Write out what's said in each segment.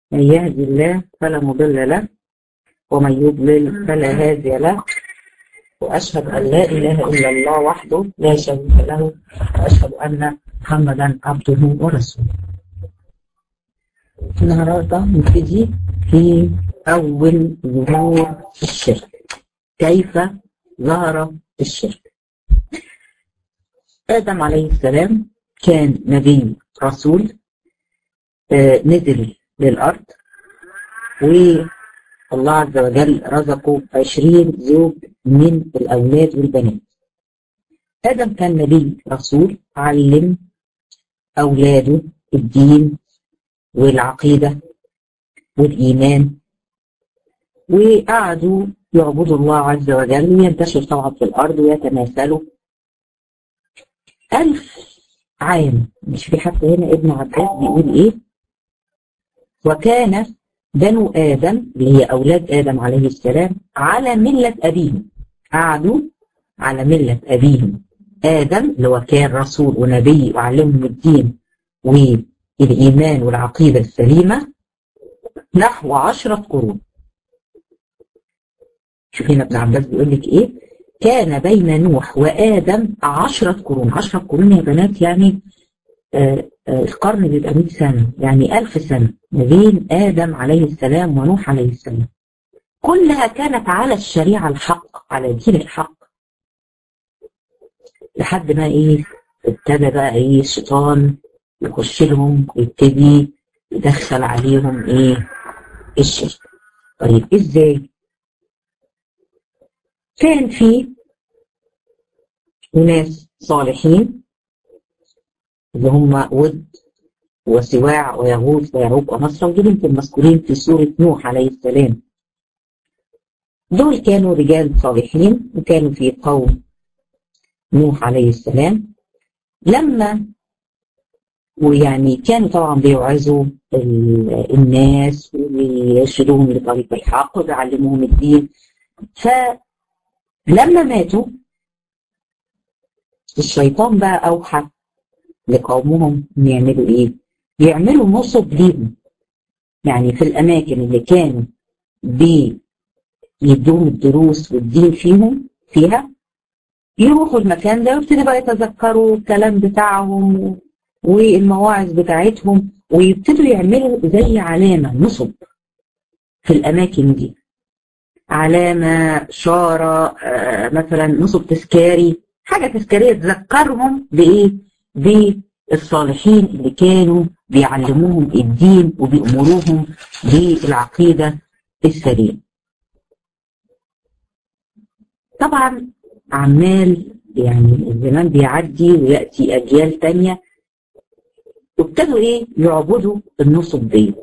من يهدي الله فلا مضل له ومن يضلل فلا هادي له وأشهد أن لا إله إلا الله وحده لا شريك له وأشهد أن محمدا عبده ورسوله النهارده نبتدي في أول ظهور الشرك كيف ظهر الشرك آدم عليه السلام كان نبي رسول آه نزل للأرض والله عز وجل رزقه عشرين زوج من الأولاد والبنات آدم كان نبي رسول علم أولاده الدين والعقيدة والإيمان وقعدوا يعبدوا الله عز وجل وينتشر طبعا في الأرض ويتماثلوا ألف عام مش في حتى هنا ابن عباس بيقول إيه وكان بنو آدم اللي هي أولاد آدم عليه السلام على ملة أبيهم قعدوا على ملة أبيهم آدم اللي هو كان رسول ونبي وعلمهم الدين والإيمان والعقيدة السليمة نحو عشرة قرون شوف هنا ابن عباس بيقول لك إيه كان بين نوح وآدم عشرة قرون عشرة قرون يا بنات يعني آه آه القرن بيبقى 100 سنة يعني ألف سنة ما بين آدم عليه السلام ونوح عليه السلام كلها كانت على الشريعة الحق على دين الحق لحد ما إيه ابتدى بقى إيه الشيطان يخش لهم ويبتدي يدخل عليهم إيه الشرك طيب إزاي؟ كان في ناس صالحين اللي هم ود وسواع ويغوث ويعوق ونصر ودول يمكن مذكورين في سورة نوح عليه السلام دول كانوا رجال صالحين وكانوا في قوم نوح عليه السلام لما ويعني كانوا طبعا بيوعظوا الناس ويرشدوهم لطريق الحق وبيعلموهم الدين فلما ماتوا الشيطان بقى أوحى لقومهم ان يعملوا ايه يعملوا نصب ليهم يعني في الاماكن اللي كانوا بيدوهم الدروس والدين فيهم فيها يروحوا المكان ده ويبتدوا بقى يتذكروا الكلام بتاعهم والمواعظ بتاعتهم ويبتدوا يعملوا زي علامة نصب في الأماكن دي علامة شارة آه مثلا نصب تذكاري حاجة تذكارية تذكرهم بإيه؟ بالصالحين اللي كانوا بيعلموهم الدين وبيأمروهم بالعقيدة السليمة طبعا عمال يعني الزمان بيعدي ويأتي أجيال تانية وابتدوا إيه يعبدوا النصب ديت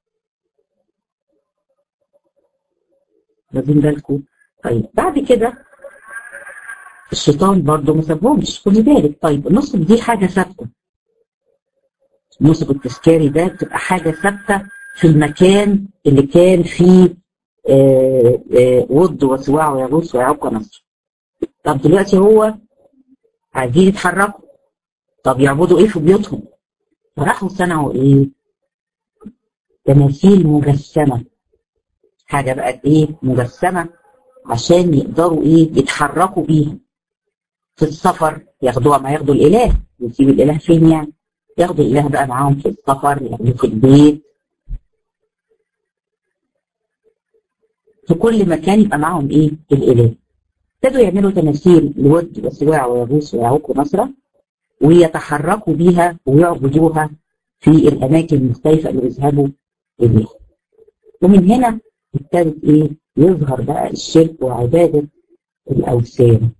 واخدين بالكم طيب بعد كده الشيطان برضه ما سابهمش خدي بالك طيب النصب دي حاجه ثابته النصب التذكاري ده بتبقى حاجه ثابته في المكان اللي كان فيه آآ آآ ود وسواع ويغوص ويعوق ونصر طب دلوقتي هو عايزين يتحركوا طب يعبدوا ايه في بيوتهم فراحوا صنعوا ايه تماثيل مجسمه حاجه بقت ايه مجسمه عشان يقدروا ايه يتحركوا بيها في السفر ياخدوها ما ياخدوا الاله يسيبوا الاله فين يعني ياخدوا الاله بقى معاهم في السفر ياخدوه في البيت في كل مكان يبقى معاهم ايه الاله ابتدوا يعملوا تماثيل لود وسواع ويغوص ويعوق ونصره ويتحركوا بيها ويعبدوها في الاماكن المختلفه اللي بيذهبوا اليها ومن هنا ابتدت ايه يظهر بقى الشرك وعباده الاوثان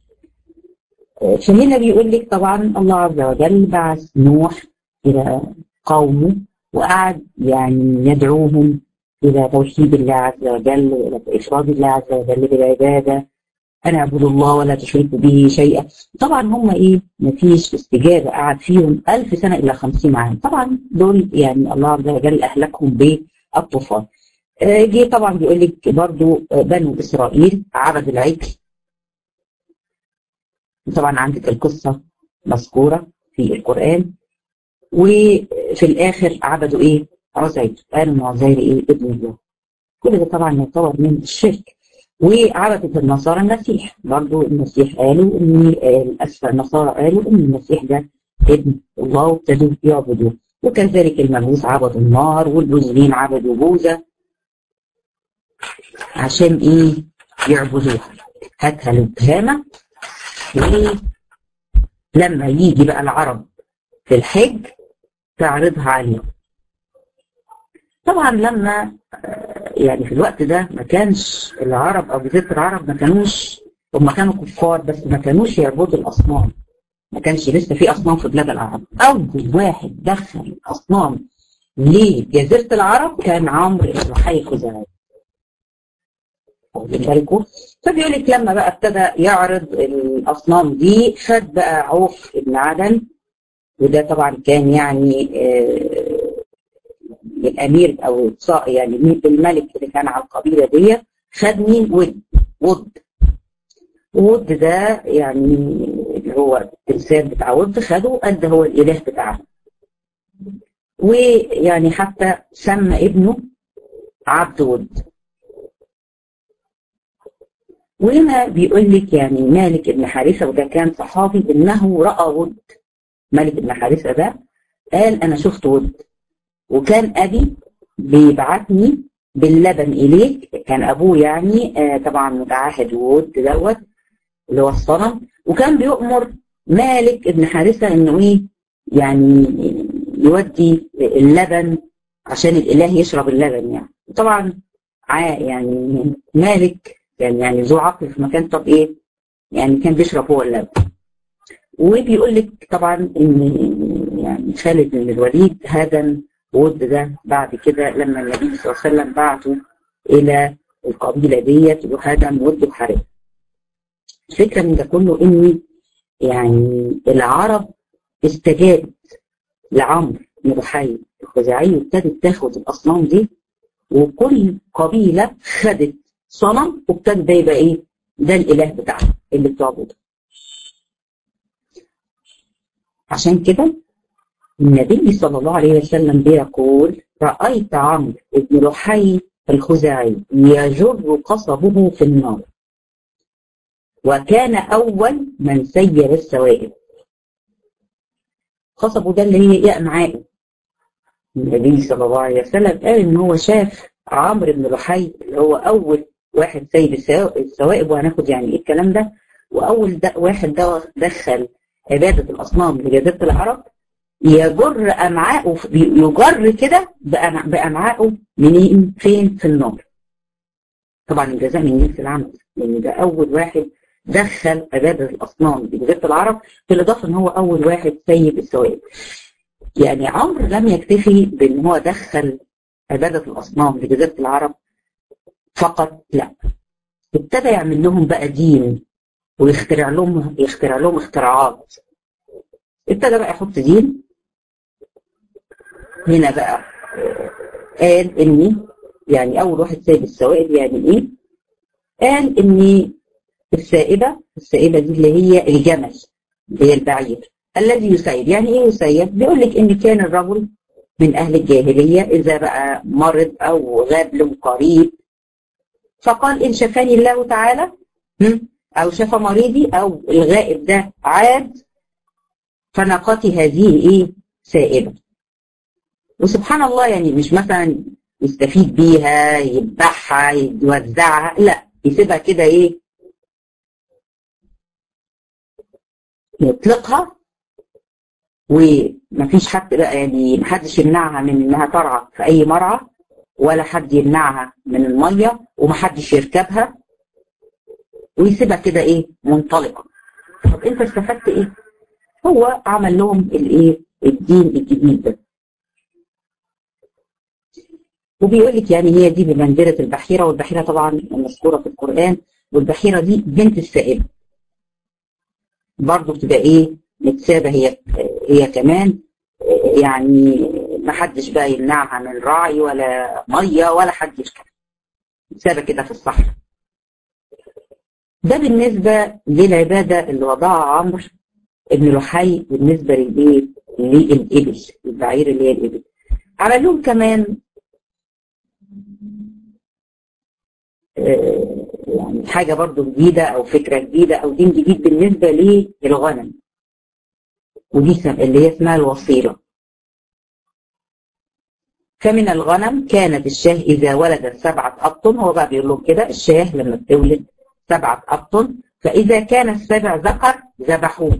فهنا بيقول لك طبعا الله عز وجل بعث نوح الى قومه وقعد يعني يدعوهم الى توحيد الله عز وجل والى افراد الله عز وجل بالعباده أن اعبدوا الله ولا تشركوا به شيئا طبعا هم ايه مفيش استجابه قعد فيهم ألف سنه الى خمسين عام طبعا دول يعني الله عز وجل اهلكهم بالطوفان جه طبعا بيقول لك برضو بنو اسرائيل عبد العجل طبعا عندك القصه مذكوره في القران وفي الاخر عبدوا ايه عزير قالوا ان عزير ايه ابن الله كل ده طبعا يعتبر من الشرك وعبدة النصارى المسيح برضو المسيح قالوا ان الاسفل النصارى قالوا ان المسيح ده ابن الله وابتدوا يعبدوه وكذلك المجوس عبدوا النار والبوذيين عبدوا بوذا عشان ايه يعبدوها هاتها الابهامه ولما يجي بقى العرب في الحج تعرضها عليهم طبعا لما يعني في الوقت ده ما كانش العرب او جزيره العرب ما كانوش هم كانوا كفار بس ما كانوش يعبدوا الاصنام ما كانش لسه في اصنام في بلاد العرب اول واحد دخل الاصنام لجزيره العرب كان عمرو بن حي خزاعي واخدين بالكم فبيقول لك لما بقى ابتدى يعرض الاصنام دي خد بقى عوف بن عدن وده طبعا كان يعني آه الامير او يعني الملك اللي كان على القبيله دي خد مين ود ود ود ده يعني اللي هو التمثال بتاع ود خده قد هو الاله بتاعه ويعني حتى سمى ابنه عبد ود وهنا بيقول لك يعني مالك بن حارثه وده كان صحابي انه راى ود مالك بن حارثه ده قال انا شفت ود وكان ابي بيبعتني باللبن اليك كان ابوه يعني آه طبعا متعهد وود دوت اللي هو الصنم وكان بيؤمر مالك ابن حارثه انه ايه يعني يودي اللبن عشان الاله يشرب اللبن يعني طبعا يعني مالك كان يعني ذو عقل في مكان طب ايه يعني كان بيشرب هو اللبن وبيقول لك طبعا ان يعني خالد بن الوليد هدم ود ده بعد كده لما النبي صلى الله عليه وسلم بعته الى القبيله ديت وهدم ود وحارب الفكره من ده كله ان يعني العرب استجابت لعمرو بن بحي الخزاعي وابتدت تاخد الاصنام دي وكل قبيله خدت صنم وابتدى ده يبقى ايه؟ ده الاله بتاعها اللي بتعبده. عشان كده النبي صلى الله عليه وسلم بيقول رأيت عمرو بن لحي الخزاعي يجر قصبه في النار وكان أول من سير السوائل قصبه ده اللي هي إيه معاه النبي صلى الله عليه وسلم قال إن هو شاف عمرو بن لحي اللي هو أول واحد سيد السوائب وهناخد يعني إيه الكلام ده وأول ده واحد ده دخل عبادة الأصنام لجزيرة العرب يجر امعاءه يجر كده بامعائه منين فين في النار طبعا الجزاء من جنس العمل لان ده اول واحد دخل عباده الاصنام بجزيره العرب بالاضافه ان هو اول واحد سيد السوائب يعني عمرو لم يكتفي بان هو دخل عباده الاصنام لجزيره العرب فقط لا ابتدى يعمل لهم بقى دين ويخترع لهم يخترع لهم اختراعات ابتدى بقى يحط دين هنا بقى قال اني يعني اول واحد سايب السوائب يعني ايه قال اني السائبة السائبة دي اللي هي الجمل اللي هي البعير الذي يسيب يعني ايه يسيب بيقول لك ان كان الرجل من اهل الجاهلية اذا بقى مرض او غاب له قريب فقال ان شفاني الله تعالى او شفى مريضي او الغائب ده عاد فناقتي هذه ايه سائبة وسبحان الله يعني مش مثلا يستفيد بيها يذبحها يوزعها لا يسيبها كده ايه يطلقها ومفيش حد بقى يعني محدش يمنعها من انها ترعى في اي مرعى ولا حد يمنعها من الميه ومحدش يركبها ويسيبها كده ايه منطلقه طب انت استفدت ايه؟ هو عمل لهم الايه؟ الدين الجديد ده وبيقول لك يعني هي دي بمنزلة البحيرة والبحيرة طبعا مذكورة في القرآن والبحيرة دي بنت السائب برضه بتبقى ايه متسابة هي هي كمان يعني ما حدش بقى يمنعها من راعي ولا مية ولا حد يركب متسابة كده في الصحراء ده بالنسبة للعبادة اللي وضعها عمرو ابن لحي بالنسبة للايه للإبل البعير اللي هي الإبل عمل لهم كمان آه، يعني حاجة برضو جديدة أو فكرة جديدة أو دين جديد بالنسبة للغنم ودي سم- اللي هي اسمها الوصيرة فمن الغنم كانت الشاه إذا ولدت سبعة أبطن هو بقى بيقول لهم كده الشاه لما بتولد سبعة أبطن فإذا كان السابع ذكر ذبحوه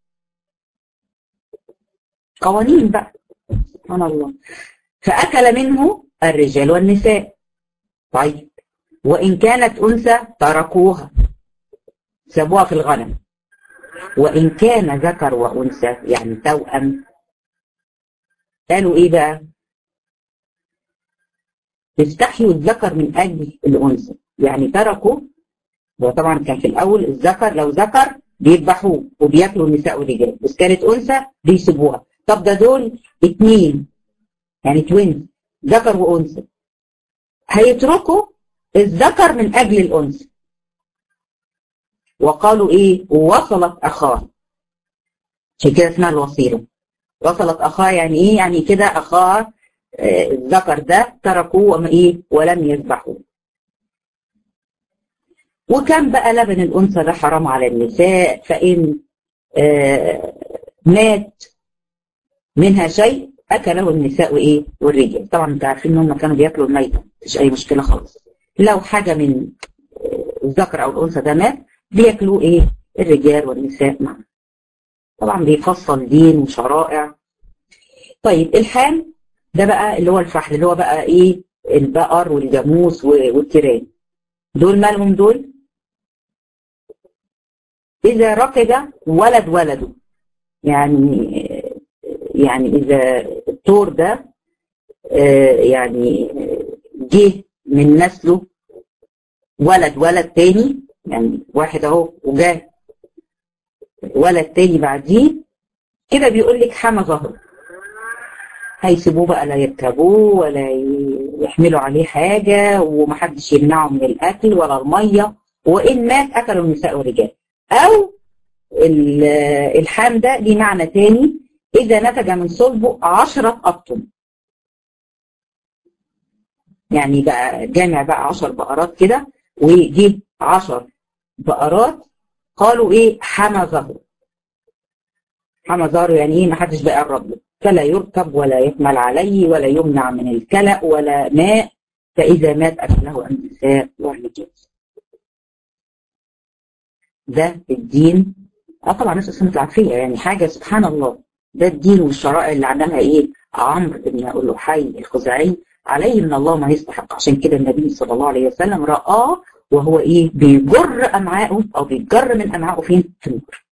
قوانين بقى سبحان الله فأكل منه الرجال والنساء طيب وإن كانت أنثى تركوها سابوها في الغنم وإن كان ذكر وأنثى يعني توأم قالوا إيه بقى؟ استحيوا الذكر من أجل الأنثى يعني تركوا وطبعا كان في الأول الذكر لو ذكر بيذبحوه وبياكلوا النساء والرجال بس كانت أنثى بيسيبوها طب ده دول اتنين يعني توينز ذكر وأنثى هيتركوا الذكر من أجل الأنثى وقالوا إيه وصلت أخاه عشان كده اسمها الوصيرة وصلت أخاه يعني إيه يعني كده أخاه آه، الذكر ده تركوه وما إيه ولم يذبحوه وكان بقى لبن الأنثى ده حرام على النساء فإن آه، مات منها شيء أكله النساء وإيه والرجال طبعا انتوا عارفين إن هم كانوا بياكلوا الميتة مفيش أي مشكلة خالص لو حاجة من آه، الذكر أو الأنثى ده مات بياكلوه إيه الرجال والنساء معا طبعا بيفصل دين وشرائع طيب الحام ده بقى اللي هو الفحل اللي هو بقى إيه البقر والجاموس و- والتيران دول مالهم دول إذا ركب ولد ولده يعني يعني إذا الطور ده آه، يعني جه من نسله ولد ولد تاني يعني واحد اهو وجاه ولد تاني بعديه كده بيقول لك حمى ظهره هيسيبوه بقى لا يركبوه ولا يحملوا عليه حاجة ومحدش يمنعه من الأكل ولا المية وإن مات أكلوا النساء والرجال أو ال- الحام ده ليه معنى تاني إذا نتج من صلبه عشرة أبطن يعني بقى جامع بقى عشر بقرات كده وجه عشر بقرات قالوا إيه حمى ظهره حمى ظهره يعني إيه محدش بقى يقرب له فلا يركب ولا يحمل عليه ولا يمنع من الكلأ ولا ماء فإذا مات أكله النساء والرجال ده الدين اه طبعا ناس اسمها العافية يعني حاجة سبحان الله ده الدين والشرائع اللي عملها ايه عمرو بن لحي الخزاعي عليه من الله ما يستحق عشان كده النبي صلى الله عليه وسلم رآه وهو ايه بيجر امعائه او بيجر من امعائه فين في النار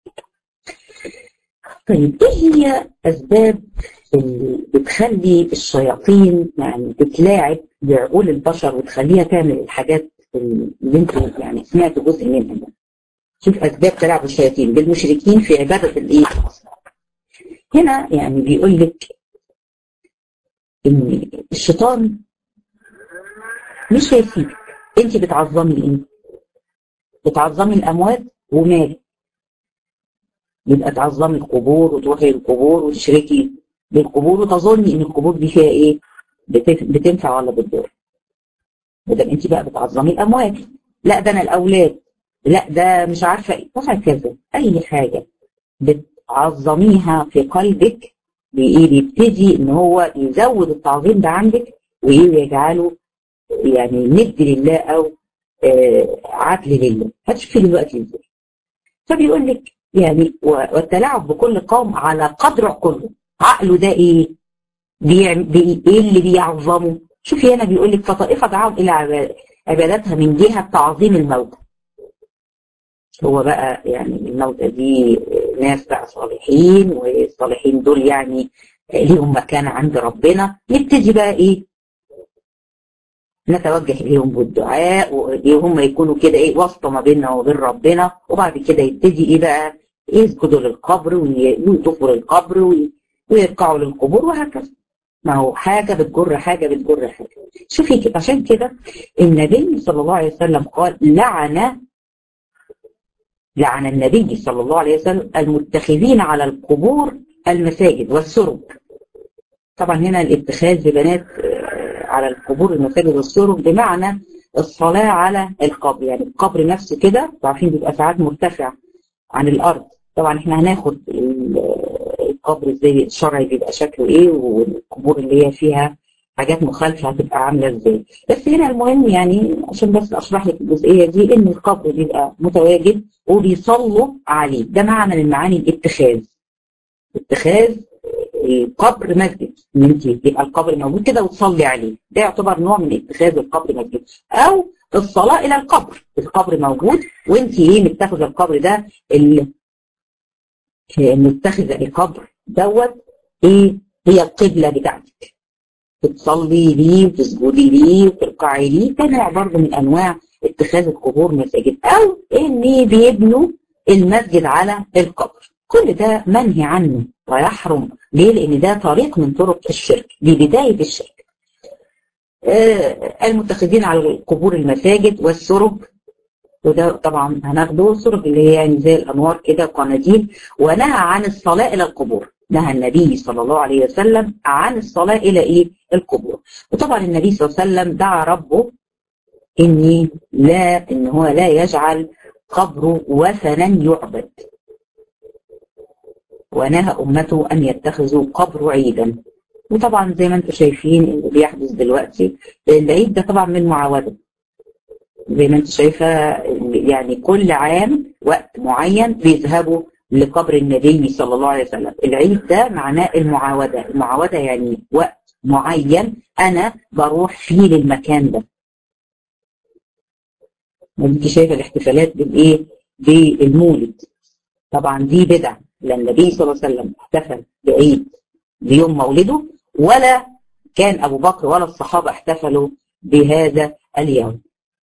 طيب ايه هي اسباب اللي بتخلي الشياطين يعني بتلاعب بعقول البشر وتخليها تعمل الحاجات اللي انتوا يعني سمعتوا جزء منها ده شوف اسباب تلاعب الشياطين بالمشركين في عباده الايه هنا يعني بيقول لك ان الشيطان مش هيسيبك انت بتعظمي ايه بتعظمي الاموات ومال يبقى تعظمي القبور وتروحي القبور وتشركي بالقبور وتظني ان القبور دي فيها ايه بتف- بتنفع ولا بتضر بدل انت بقى بتعظمي الاموات لا ده انا الاولاد لا ده مش عارفه ايه وهكذا اي حاجه بتعظميها في قلبك بايه بيبتدي ان هو يزود التعظيم ده عندك وايه ويجعله يعني ند لله او آه عدل لله هتشوفي دلوقتي ازاي فبيقول لك يعني و- والتلاعب بكل قوم على قدر عقله عقله ده ايه بيعم- بي ايه اللي بيعظمه شوفي هنا بيقول لك فطائفه دعاهم الى عباد- عبادتها من جهه تعظيم الموتى هو بقى يعني الموتى دي ناس بقى صالحين والصالحين دول يعني ليهم مكانة عند ربنا نبتدي بقى ايه نتوجه اليهم بالدعاء وهم يكونوا كده ايه واسطه ما بيننا وبين ربنا وبعد كده يبتدي ايه بقى يسجدوا للقبر ويطوفوا للقبر وي- ويركعوا للقبور وهكذا ما هو حاجه بتجر حاجه بتجر حاجه شوفي كده عشان كده النبي صلى الله عليه وسلم قال لعن لعن النبي صلى الله عليه وسلم المتخذين على القبور المساجد والسرب طبعا هنا الاتخاذ ببنات على القبور المساجد والسرج بمعنى الصلاة على القبر يعني القبر نفسه كده عارفين بيبقى ساعات مرتفع عن الأرض طبعا احنا هناخد القبر ازاي الشرعي بيبقى شكله ايه والقبور اللي هي فيها حاجات مخالفة هتبقى عاملة ازاي بس هنا المهم يعني عشان بس اشرح لك الجزئية دي ان القبر بيبقى متواجد وبيصلوا عليه ده معنى من معاني الاتخاذ اتخاذ القبر مسجد ان انت يبقى القبر موجود كده وتصلي عليه ده يعتبر نوع من اتخاذ القبر مسجد او الصلاة الى القبر القبر موجود وانت ايه متخذ القبر ده اللي متخذ القبر دوت ايه هي القبلة بتاعتك بتصلي ليه وتسجدي ليه وتركعي ليه ده نوع برضه من انواع اتخاذ القبور مساجد او ان بيبنوا المسجد على القبر كل ده منهي عنه ويحرم ليه؟ لأن ده طريق من طرق الشرك دي بداية الشرك آه المتخذين على القبور المساجد والسرج وده طبعا هناخده السرج اللي هي يعني زي الأنوار كده قناديل ونهى عن الصلاة إلى القبور نهى النبي صلى الله عليه وسلم عن الصلاة إلى إيه؟ القبور وطبعا النبي صلى الله عليه وسلم دعا ربه إني لا إن هو لا يجعل قبره وثنا يعبد ونهى أمته أن يتخذوا قبر عيدا وطبعا زي ما انتم شايفين اللي بيحدث دلوقتي العيد ده طبعا من معاودة زي ما انت شايفة يعني كل عام وقت معين بيذهبوا لقبر النبي صلى الله عليه وسلم العيد ده معناه المعاودة المعاودة يعني وقت معين أنا بروح فيه للمكان ده وانت شايفة الاحتفالات بالإيه بالمولد طبعا دي بدع لا النبي صلى الله عليه وسلم احتفل بعيد بيوم مولده ولا كان أبو بكر ولا الصحابة احتفلوا بهذا اليوم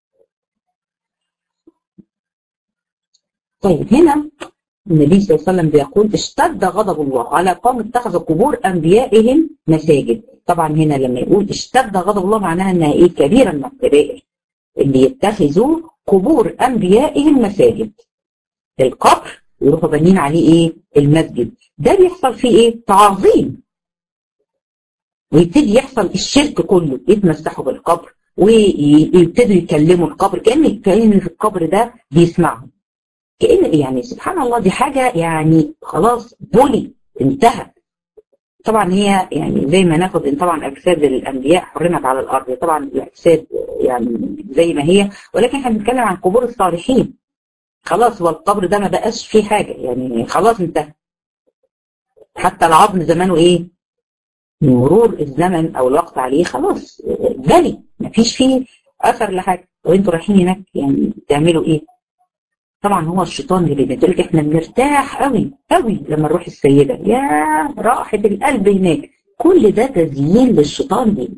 طيب هنا النبي صلى الله عليه وسلم بيقول اشتد غضب الله على قوم اتخذوا قبور انبيائهم مساجد طبعا هنا لما يقول اشتد غضب الله معناها انها ايه كبيره من الكبائر اللي يتخذوا قبور انبيائهم مساجد القبر يروحوا بانيين عليه ايه المسجد ده بيحصل فيه ايه تعظيم ويبتدي يحصل الشرك كله يتمسحوا بالقبر ويبتدوا يكلموا القبر كان كان في القبر ده بيسمعهم كأن يعني سبحان الله دي حاجة يعني خلاص بولي انتهى طبعا هي يعني زي ما ناخد ان طبعا اجساد الانبياء حرمت على الارض طبعا الاجساد يعني زي ما هي ولكن احنا بنتكلم عن قبور الصالحين خلاص هو القبر ده ما بقاش فيه حاجة يعني خلاص انتهى حتى العظم زمانه ايه مرور الزمن او الوقت عليه خلاص بني مفيش فيه اثر لحاجة وانتوا رايحين هناك يعني تعملوا ايه طبعا هو الشيطان اللي بيقول لك احنا بنرتاح قوي قوي لما نروح السيده يا راحه القلب هناك كل ده تزيين للشيطان دي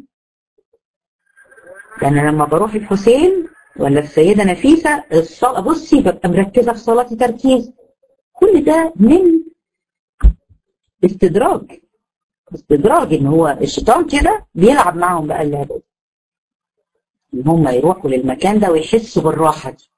يعني لما بروح الحسين ولا السيده نفيسه الصلاه بصي ببقى مركزه في صلاتي تركيز كل ده من استدراج استدراج ان هو الشيطان كده بيلعب معاهم بقى اللعبه ان هم يروحوا للمكان ده ويحسوا بالراحه دي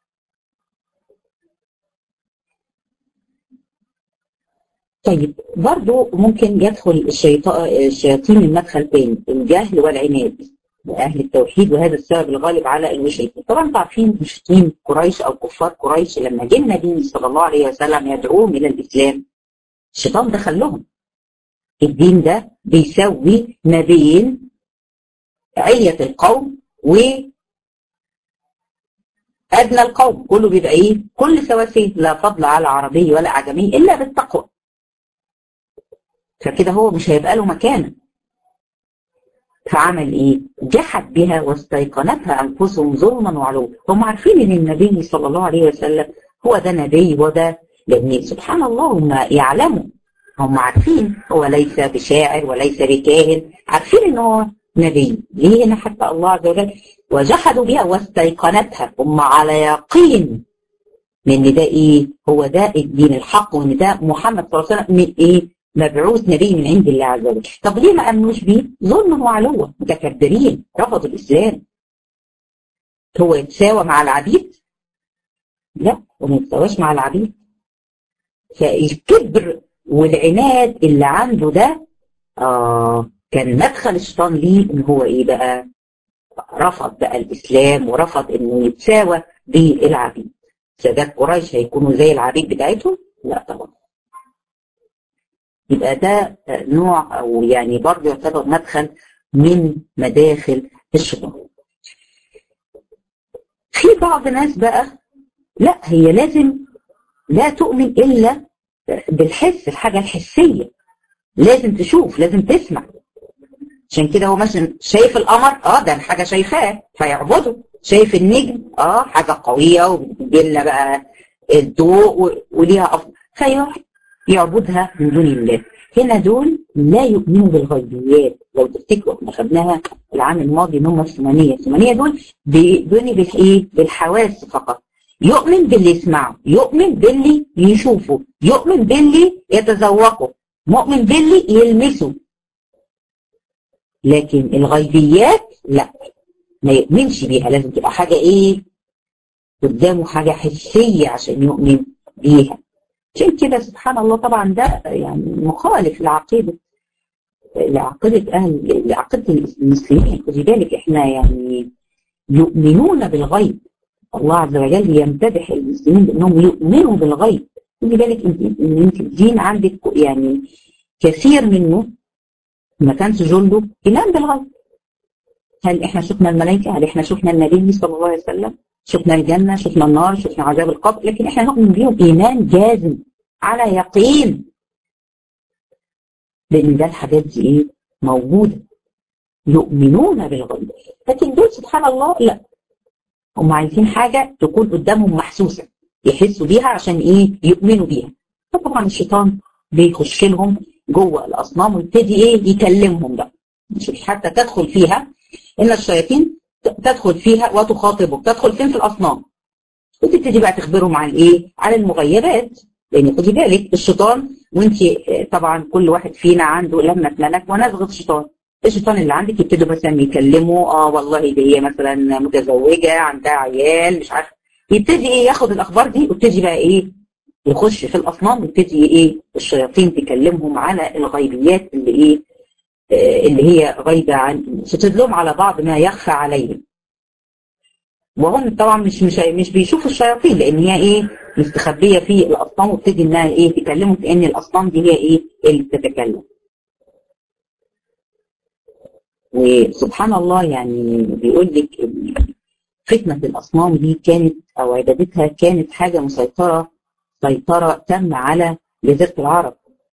طيب برضو ممكن يدخل الشياطين من مدخل تاني الجهل والعناد لأهل التوحيد وهذا السبب الغالب على المشركين طبعا انتوا عارفين مشركين قريش أو كفار قريش لما جه النبي صلى الله عليه وسلم يدعوهم إلى الإسلام الشيطان دخل لهم الدين ده بيسوي ما بين علية القوم و أدنى القوم كله بيبقى إيه كل سواسية لا فضل على عربي ولا أعجمي إلا بالتقوى فكده هو مش هيبقى له مكانه فعمل ايه جحد بها واستيقنتها انفسهم ظلما وعلوا هم عارفين ان النبي صلى الله عليه وسلم هو ده نبي وده لان سبحان الله هم يعلموا هم عارفين هو ليس بشاعر وليس بكاهن عارفين ان هو نبي ليه هنا حتى الله عز وجل وجحدوا بها واستيقنتها هم على يقين من ده ايه هو ده الدين الحق وان ده محمد صلى الله عليه وسلم من ايه مبعوث نبي من عند الله عز وجل طب ليه ما امنوش بيه ظلما وعلوا متكبرين رفضوا الاسلام هو يتساوى مع العبيد لا هو ما يتساواش مع العبيد فالكبر والعناد اللي عنده ده آه كان مدخل الشيطان ليه ان هو ايه بقى رفض بقى الاسلام ورفض انه يتساوى بالعبيد سادات قريش هيكونوا زي العبيد بتاعتهم لا طبعا يبقى ده نوع او يعني برضه يعتبر مدخل من مداخل الشيطان في بعض ناس بقى لا هي لازم لا تؤمن الا بالحس الحاجه الحسيه لازم تشوف لازم تسمع عشان كده هو مثلا شايف القمر اه ده حاجه شايفاه فيعبده شايف النجم اه حاجه قويه وبتجيلنا بقى الضوء وليها افضل فيروح يعبدها من دون الله هنا دول لا يؤمنوا بالغيبيات لو تفتكروا احنا خدناها العام الماضي ان هم الثمانيه الثمانيه دول بيؤمنوا بالايه بالحواس فقط يؤمن باللي يسمعه يؤمن باللي يشوفه يؤمن باللي يتذوقه مؤمن باللي يلمسه لكن الغيبيات لا ما يؤمنش بيها لازم تبقى حاجة ايه قدامه حاجة حسية عشان يؤمن بيها عشان كده سبحان الله طبعا ده يعني مخالف لعقيدة لعقيدة أهل لعقيدة المسلمين خدي بالك احنا يعني يؤمنون بالغيب الله عز وجل يمتدح المسلمين بانهم يؤمنوا بالغيب خدي بالك انت ان انت الدين عندك يعني كثير منه ما كانش جنده ايمان بالغيب هل احنا شفنا الملائكه هل احنا شفنا النبي صلى الله عليه وسلم شفنا الجنه شفنا النار شفنا عذاب القبر لكن احنا نؤمن بيهم ايمان جازم على يقين لان ده الحاجات دي ايه موجوده يؤمنون بالغيب لكن دول سبحان الله لا هم عايزين حاجه تكون قدامهم محسوسه يحسوا بيها عشان ايه يؤمنوا بيها فطبعا الشيطان بيخش لهم جوه الاصنام ويبتدي ايه يكلمهم بقى مش حتى تدخل فيها ان الشياطين تدخل فيها وتخاطبه تدخل فين في الاصنام وتبتدي بقى تخبرهم عن ايه عن المغيبات لان خدي بالك الشيطان وانت طبعا كل واحد فينا عنده لمة ملك ونزغة الشيطان الشيطان اللي عندك يبتدوا مثلا يكلموا اه والله دي هي مثلا متزوجه عندها عيال مش عارفه يبتدي ايه ياخد الاخبار دي ويبتدي بقى ايه يخش في الاصنام ويبتدي ايه الشياطين تكلمهم على الغيبيات اللي ايه آه اللي هي غايبه عن تدلهم على بعض ما يخفى عليهم وهم طبعا مش مش مش بيشوفوا الشياطين لان هي ايه مستخبيه في الاصنام وبتدي انها ايه تكلمهم كان الاصنام دي هي ايه اللي بتتكلم وسبحان الله يعني بيقول لك فتنة الأصنام دي كانت أو عبادتها كانت حاجة مسيطرة سيطرة تم على جزيرة العرب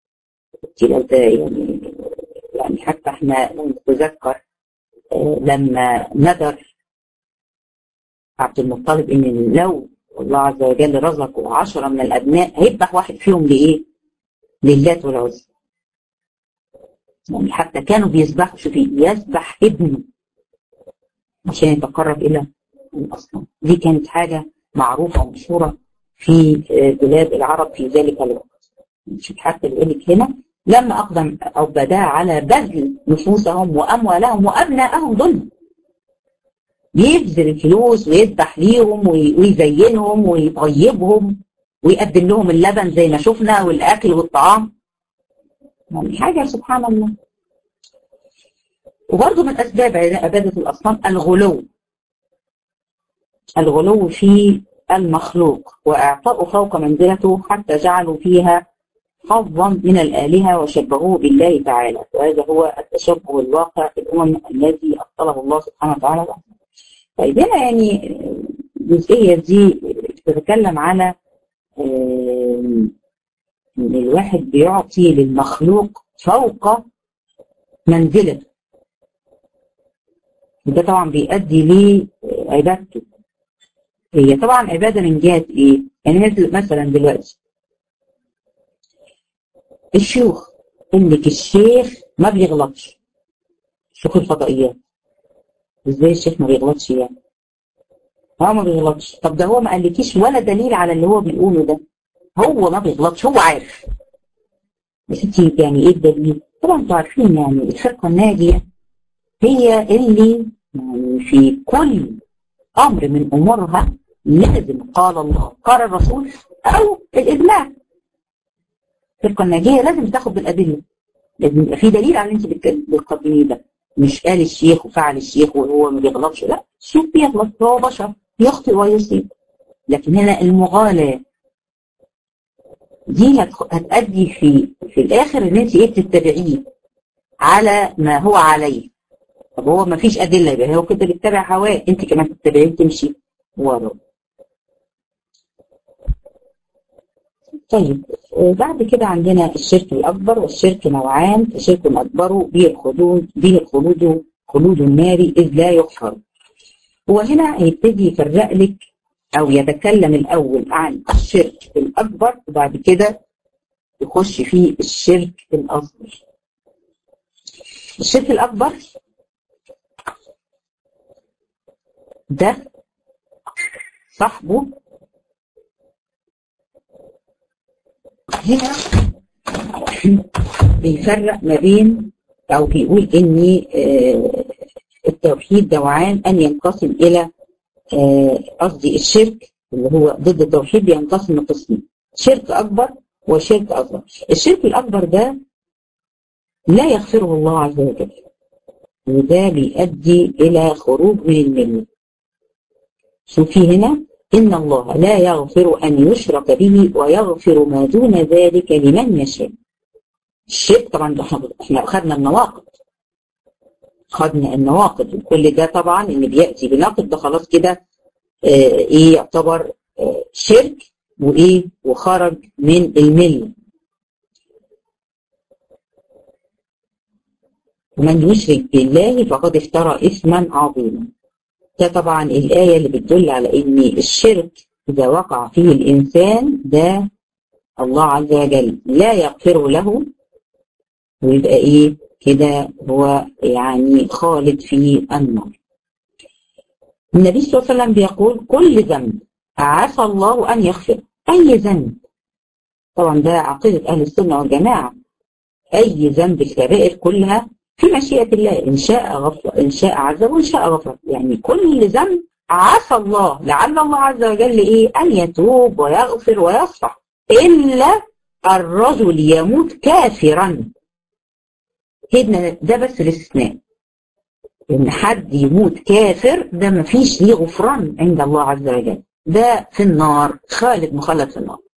يعني يعني حتى احنا نتذكر لما ندر عبد المطلب ان لو الله عز وجل رزقه عشرة من الأبناء هيذبح واحد فيهم لإيه؟ للات والعزى يعني حتى كانوا بيسبحوا شوفي يسبح ابنه عشان يتقرب الى الاصنام دي كانت حاجه معروفه ومشهوره في بلاد العرب في ذلك الوقت شوف حتى بيقول لك هنا لما اقدم او بدا على بذل نفوسهم واموالهم وابنائهم ظلم يبذل الفلوس ويذبح ليهم ويزينهم ويطيبهم ويقدم لهم اللبن زي ما شفنا والاكل والطعام يعني حاجة سبحان الله وبرضه من أسباب عبادة الأصنام الغلو الغلو في المخلوق وإعطاء فوق منزلته حتى جعلوا فيها حظا من الآلهة وشبهوه بالله تعالى وهذا هو التشبه الواقع في الأمم الذي أبطله الله سبحانه وتعالى طيب هنا يعني الجزئية دي بتتكلم على ان الواحد بيعطي للمخلوق فوق منزلته وده طبعا بيؤدي لعبادته هي طبعا عباده من جهه ايه؟ يعني مثلا دلوقتي الشيوخ انك الشيخ ما بيغلطش شيوخ الفضائيات ازاي الشيخ ما بيغلطش يعني؟ هو ما بيغلطش طب ده هو ما قالكيش ولا دليل على اللي هو بيقوله ده هو ما بيغلطش هو عارف بس انت يعني ايه الدليل؟ طبعا انتوا عارفين يعني الفرقه الناجيه هي اللي يعني في كل امر من امورها لازم قال الله قال الرسول او الاجماع الفرقه الناجيه لازم تاخد بالادله لازم يبقى في دليل على اللي انت بتقدميه ده مش قال الشيخ وفعل الشيخ وهو ما بيغلطش لا الشيخ بيغلط هو بشر يخطئ ويصيب لكن هنا المغالاة دي هتأدي في في الآخر إن أنت إيه بتتبعيه على ما هو عليه طب هو ما فيش أدلة يبقى هو كده بيتبع هواه أنت كمان تتبعيه تمشي وراه طيب بعد كده عندنا الشرك الأكبر والشرك نوعان فشرك أكبر به الخلود به الخلود خلود النار إذ لا يغفر وهنا هيبتدي يفرق لك أو يتكلم الأول عن الشرك الأكبر وبعد كده يخش في الشرك الأصغر الشرك الأكبر ده صاحبه هنا بيفرق ما بين أو بيقول إن التوحيد نوعان أن ينقسم إلى قصدي الشرك اللي هو ضد التوحيد بينقسم لقسمين شرك أكبر وشرك أصغر الشرك الأكبر ده لا يغفره الله عز وجل وده بيؤدي إلى خروج من الملة شوفي هنا إن الله لا يغفر أن يشرك به ويغفر ما دون ذلك لمن يشاء الشرك طبعا احنا أخذنا النواقض خدنا النواقض وكل ده طبعا اللي بيأتي بناقض ده خلاص كده اه ايه يعتبر اه شرك وايه وخرج من المله ومن يشرك بالله فقد افترى اثما عظيما ده طبعا الايه اللي بتدل على ان الشرك اذا وقع فيه الانسان ده الله عز وجل لا يغفر له ويبقى ايه كده هو يعني خالد في النار النبي صلى الله عليه وسلم بيقول كل ذنب عسى الله أن يغفر أي ذنب طبعا ده عقيدة أهل السنة والجماعة أي ذنب الكبائر كلها في مشيئة الله إن شاء غفر إن شاء عذب وإن شاء غفر يعني كل ذنب عسى الله لعل الله عز وجل إيه أن يتوب ويغفر ويصفح إلا الرجل يموت كافرا هنا ده بس الاستثناء ان حد يموت كافر ده ما فيش ليه غفران عند الله عز وجل ده في النار خالد مخلد في النار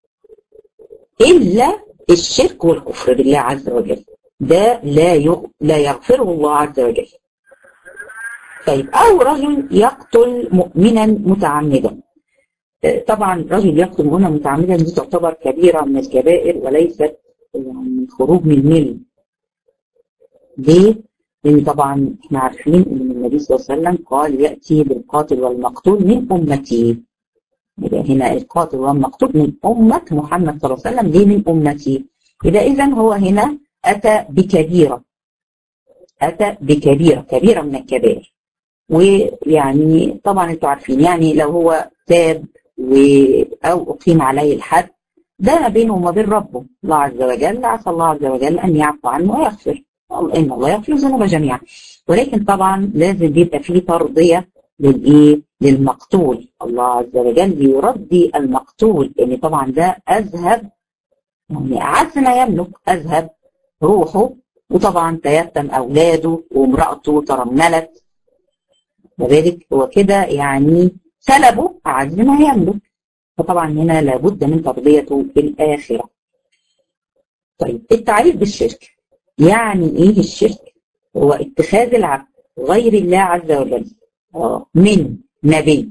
الا الشرك والكفر بالله عز وجل ده لا يغ... لا يغفره الله عز وجل طيب او رجل يقتل مؤمنا متعمدا طبعا رجل يقتل مؤمنا متعمدا دي تعتبر كبيره من الكبائر وليست يعني خروج من المل ليه؟ لأن طبعا احنا عارفين إن النبي صلى الله عليه وسلم قال يأتي بالقاتل والمقتول من أمتي. يبقى هنا القاتل والمقتول من أمة محمد صلى الله عليه وسلم ليه من أمتي؟ يبقى إذا هو هنا أتى بكبيرة. أتى بكبيرة، كبيرة من الكبائر. ويعني طبعا أنتوا عارفين يعني لو هو تاب و أو أقيم عليه الحد ده ما بينه وما بين ربه الله عز وجل عسى الله عز وجل أن يعفو عنه ويغفر. ان الله يغفر الذنوب جميعا ولكن طبعا لازم يبقى فيه ترضيه للايه للمقتول الله عز وجل يرضي المقتول لان طبعا ده اذهب يعني اعز ما يملك اذهب روحه وطبعا تيتم اولاده وامراته ترملت وذلك هو كده يعني سلبه اعز ما يملك فطبعا هنا لابد من ترضيته في الاخره طيب التعريف بالشرك يعني ايه الشرك هو اتخاذ العبد غير الله عز وجل من نبي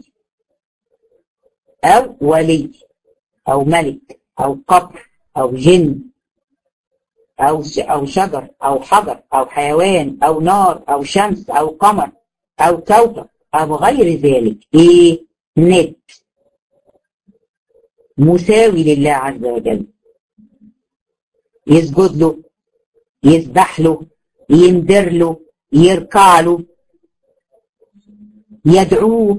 او ولي او ملك او قبر او جن او او شجر او حجر او حيوان او نار او شمس او قمر او كوكب او غير ذلك ايه ند مساوي لله عز وجل يسجد له يسبح له يندر له يركع له يدعوه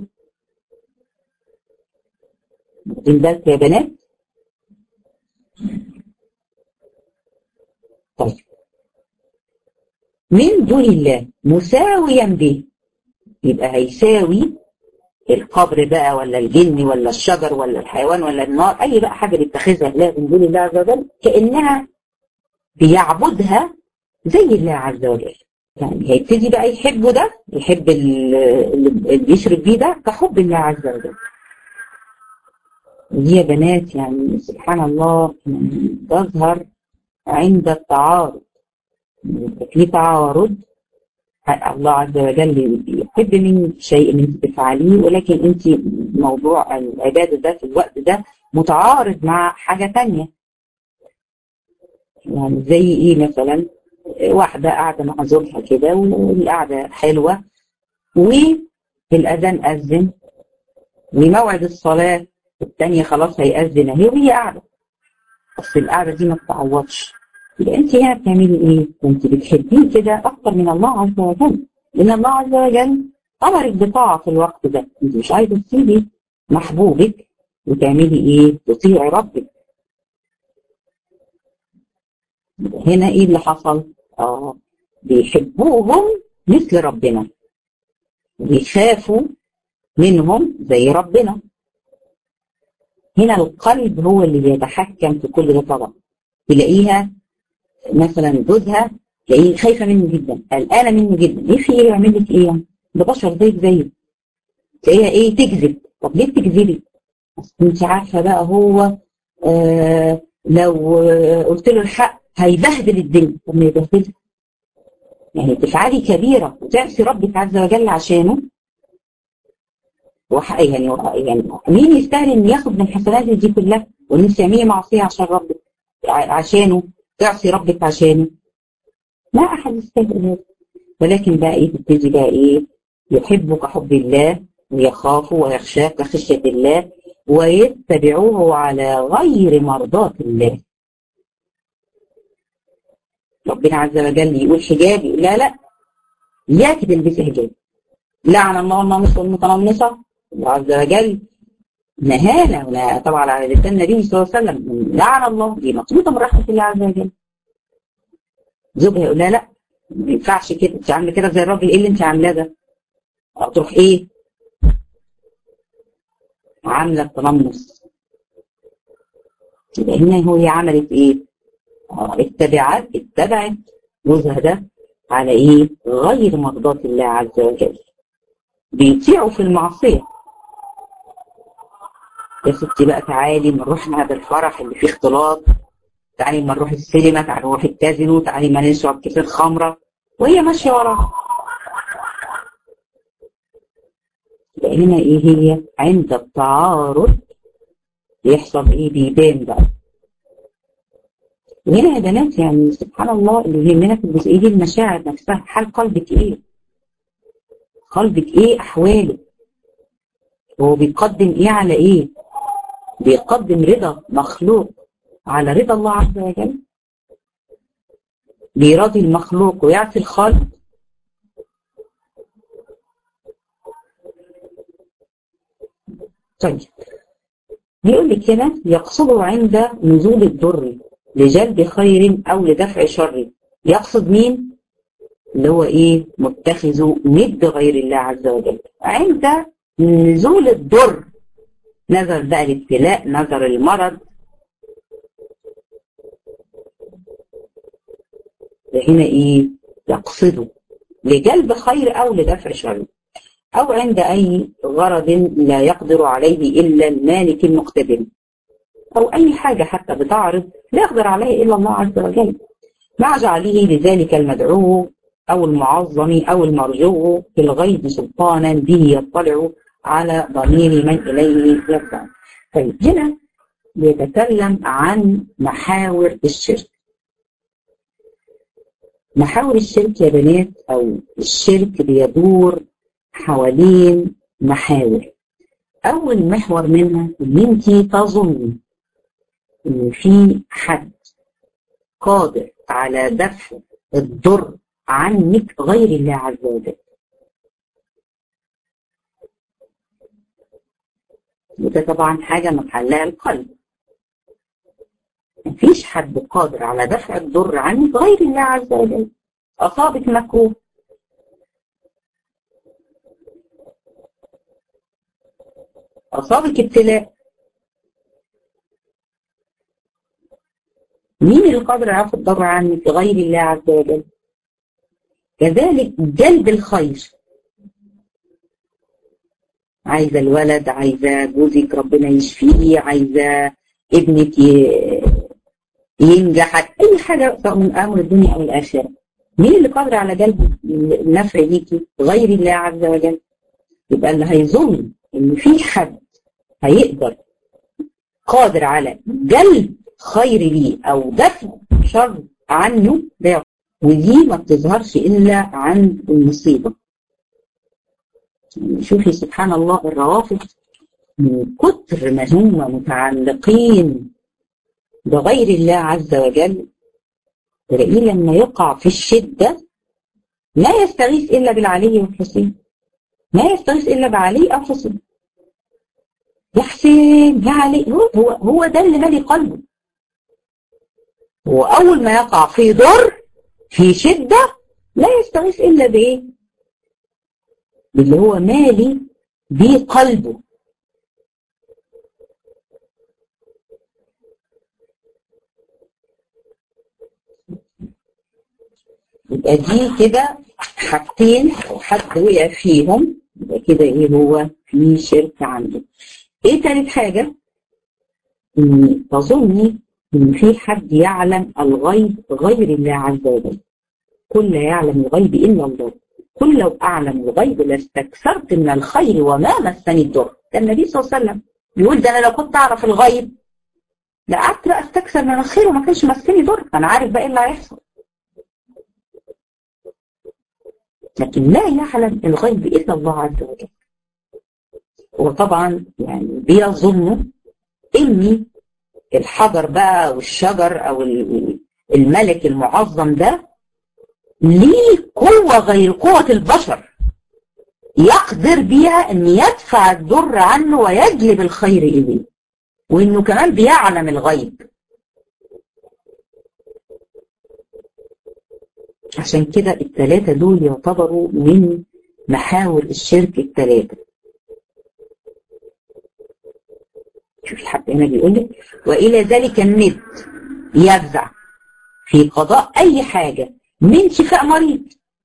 واخدين بالك يا بنات طيب من دون الله مساويا به يبقى هيساوي القبر بقى ولا الجن ولا الشجر ولا الحيوان ولا النار اي بقى حاجه بيتخذها الله من دون الله عز وجل كانها بيعبدها زي الله عز وجل يعني هيبتدي بقى يحبه ده يحب اللي بيشرب بيه ده كحب الله عز وجل ودي يا بنات يعني سبحان الله يعني تظهر عند التعارض في تعارض الله عز وجل يحب منك شيء ان انت تفعليه ولكن انت موضوع العباده ده في الوقت ده متعارض مع حاجه ثانيه يعني زي ايه مثلا واحده قاعده مع زوجها كده والقعده حلوه والاذان اذن وموعد الصلاه الثانيه خلاص هيأذن اهي وهي قاعده بس القعده دي ما بتعوضش يبقى انت هنا بتعملي ايه؟ انت بتحبيه كده اكتر من الله عز وجل لان الله عز وجل امرك بطاعه في الوقت ده انت مش عايزه تسيبي محبوبك وتعملي ايه؟ تطيعي ربك هنا ايه اللي حصل؟ اه بيحبوهم مثل ربنا بيخافوا منهم زي ربنا هنا القلب هو اللي بيتحكم في كل ده طبعا تلاقيها مثلا جوزها تلاقيه خايفه منه جدا قلقانه منه جدا ايه في ايه يعمل لك ايه يعني ده بشر زيك زيه تلاقيها ايه تكذب طب ليه بتكذبي؟ انت عارفه بقى هو آه لو آه قلت له الحق هيبهدل الدنيا طب ما يبهدلها يعني تفعلي كبيره وتعصي ربك عز وجل عشانه وح... يعني يعني مين يستاهل ان ياخد من حسناته دي كلها وان انت تعملي معصيه عشان ربك عشانه تعصي ربك عشانه ما احد يستاهل هذا ولكن بقى ايه تبتدي بقى ايه يحبك حب الله ويخاف ويخشاك خشيه الله ويتبعوه على غير مرضاة الله ربنا عز وجل يقول حجاب يقول لا لا اياك تلبسي حجاب لعن الله النامص والمتنمصه الله عز وجل نهانا طبعا على لسان النبي صلى الله عليه وسلم لعن الله دي مطلوبه من رحمه الله عز وجل زوجها يقول لها لا ما ينفعش كده انت عامله كده زي الراجل ايه اللي انت عاملاه ده؟ او تروح ايه؟ عامله التنمص يبقى هنا هو هي عملت ايه؟ اتبعت اتبعت جوزها ده على ايه؟ غير مرضاة الله عز وجل بيطيعوا في المعصيه يا ستي بقى تعالي ما نروح هذا الفرح اللي فيه اختلاط تعالي ما نروح السينما تعالي نروح الكازينو تعالي ما نشرب كيس الخمره وهي ماشيه وراها هنا ايه هي عند التعارض يحصل ايه بيبان بقى وهنا يا بنات يعني سبحان الله اللي يهمنا في الجزئيه دي المشاعر نفسها حال قلبك ايه قلبك ايه احواله هو بيقدم ايه على ايه بيقدم رضا مخلوق على رضا الله عز وجل بيراضي المخلوق ويعطي الخالق طيب بيقول لك هنا يقصده عند نزول الضر لجلب خير او لدفع شر يقصد مين اللي هو ايه متخذ ند غير الله عز وجل عند نزول الضر نظر بقى الابتلاء نظر المرض هنا ايه يقصده لجلب خير او لدفع شر او عند اي غرض لا يقدر عليه الا المالك المقتدر او اي حاجة حتى بتعرض لا يقدر عليه الا الله عز وجل مع جعله لذلك المدعو او المعظم او المرجو في الغيب سلطانا به يطلع على ضمير من اليه يرجع طيب هنا بيتكلم عن محاور الشرك محاور الشرك يا بنات او الشرك بيدور حوالين محاور اول محور منها ان انت تظني ان في حد قادر على دفع الضر عنك غير الله عز وجل وده طبعا حاجه محلها القلب مفيش حد قادر على دفع الضر عنك غير الله عز وجل أصابك مكروه أصابك ابتلاء مين اللي قادر يعرف الضر عنك غير الله عز وجل كذلك جلب الخير عايزة الولد عايزة جوزك ربنا يشفيه عايزة ابنك ينجح أي حاجة سواء من أمر الدنيا أو الآخرة مين اللي قادر على جلب النفع ليكي غير الله عز وجل يبقى اللي هيظن ان في حد هيقدر قادر على جلب خير ليه او دفع شر عنه ده ودي ما بتظهرش الا عند المصيبه شوفي سبحان الله الروافض من كتر ما هم متعلقين بغير الله عز وجل تلاقيه لما يقع في الشدة لا يستغيث إلا بالعلي والحسين ما يستغيث إلا بعلي أو حسين يا حسين يا علي هو, هو, هو ده اللي مالي قلبه هو أول ما يقع في ضر في شدة لا يستغيث إلا بإيه اللي هو مالي بقلبه يبقى دي كده حاجتين حد وقع فيهم يبقى كده ايه هو في شرك عنده ايه تالت حاجة ان تظني ان في حد يعلم الغيب غير الله عز وجل كل لا يعلم الغيب الا الله قل لو اعلم الغيب لاستكثرت من الخير وما مسني الضر ده النبي صلى الله عليه وسلم بيقول ده انا لو كنت اعرف الغيب لقعدت بقى استكثر من الخير وما كانش مسني ضر انا عارف بقى ايه اللي هيحصل لكن لا يعلم الغيب إلا الله عز وجل وطبعا يعني بيظنوا إن الحجر بقى والشجر أو الملك المعظم ده ليه قوة غير قوة البشر يقدر بيها أن يدفع الضر عنه ويجلب الخير إليه وإنه كمان بيعلم الغيب عشان كده الثلاثة دول يعتبروا من محاور الشرك الثلاثة شوف الحق هنا بيقول لك وإلى ذلك الند يفزع في قضاء أي حاجة من شفاء مريض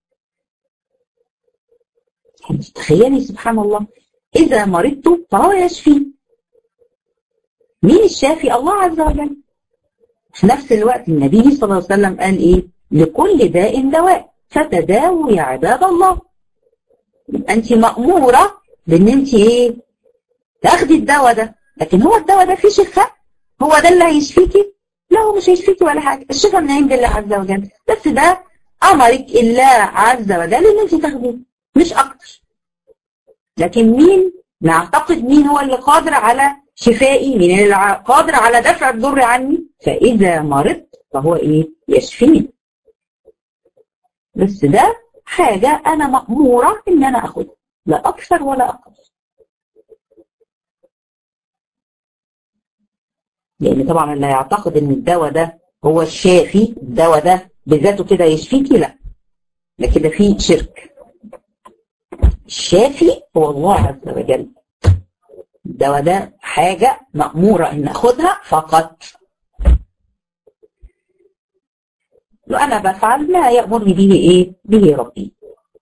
تخيلي سبحان الله إذا مرضت فهو يشفي مين الشافي الله عز وجل في نفس الوقت النبي صلى الله عليه وسلم قال إيه لكل داء دواء فتداووا يا عباد الله يبقى انت مأمورة بان انت ايه تاخدي الدواء ده لكن هو الدواء ده فيه شفاء هو ده اللي هيشفيكي لا هو مش هيشفيكي ولا حاجة الشفاء من عند الله عز وجل بس ده أمرك الله عز وجل ان انت تاخديه مش أكتر لكن مين نعتقد مين هو اللي قادر على شفائي مين اللي قادر على دفع الضر عني فإذا مرضت فهو إيه يشفيني بس ده حاجة أنا مأمورة إن أنا أخدها لا أكثر ولا أقل لأن طبعا اللي يعتقد إن الدواء ده هو الشافي الدواء ده بذاته كده يشفيكي لا ده كده فيه شرك الشافي هو الله عز وجل الدواء ده حاجة مأمورة إن أخدها فقط وأنا بفعل ما يأمرني به إيه؟ به ربي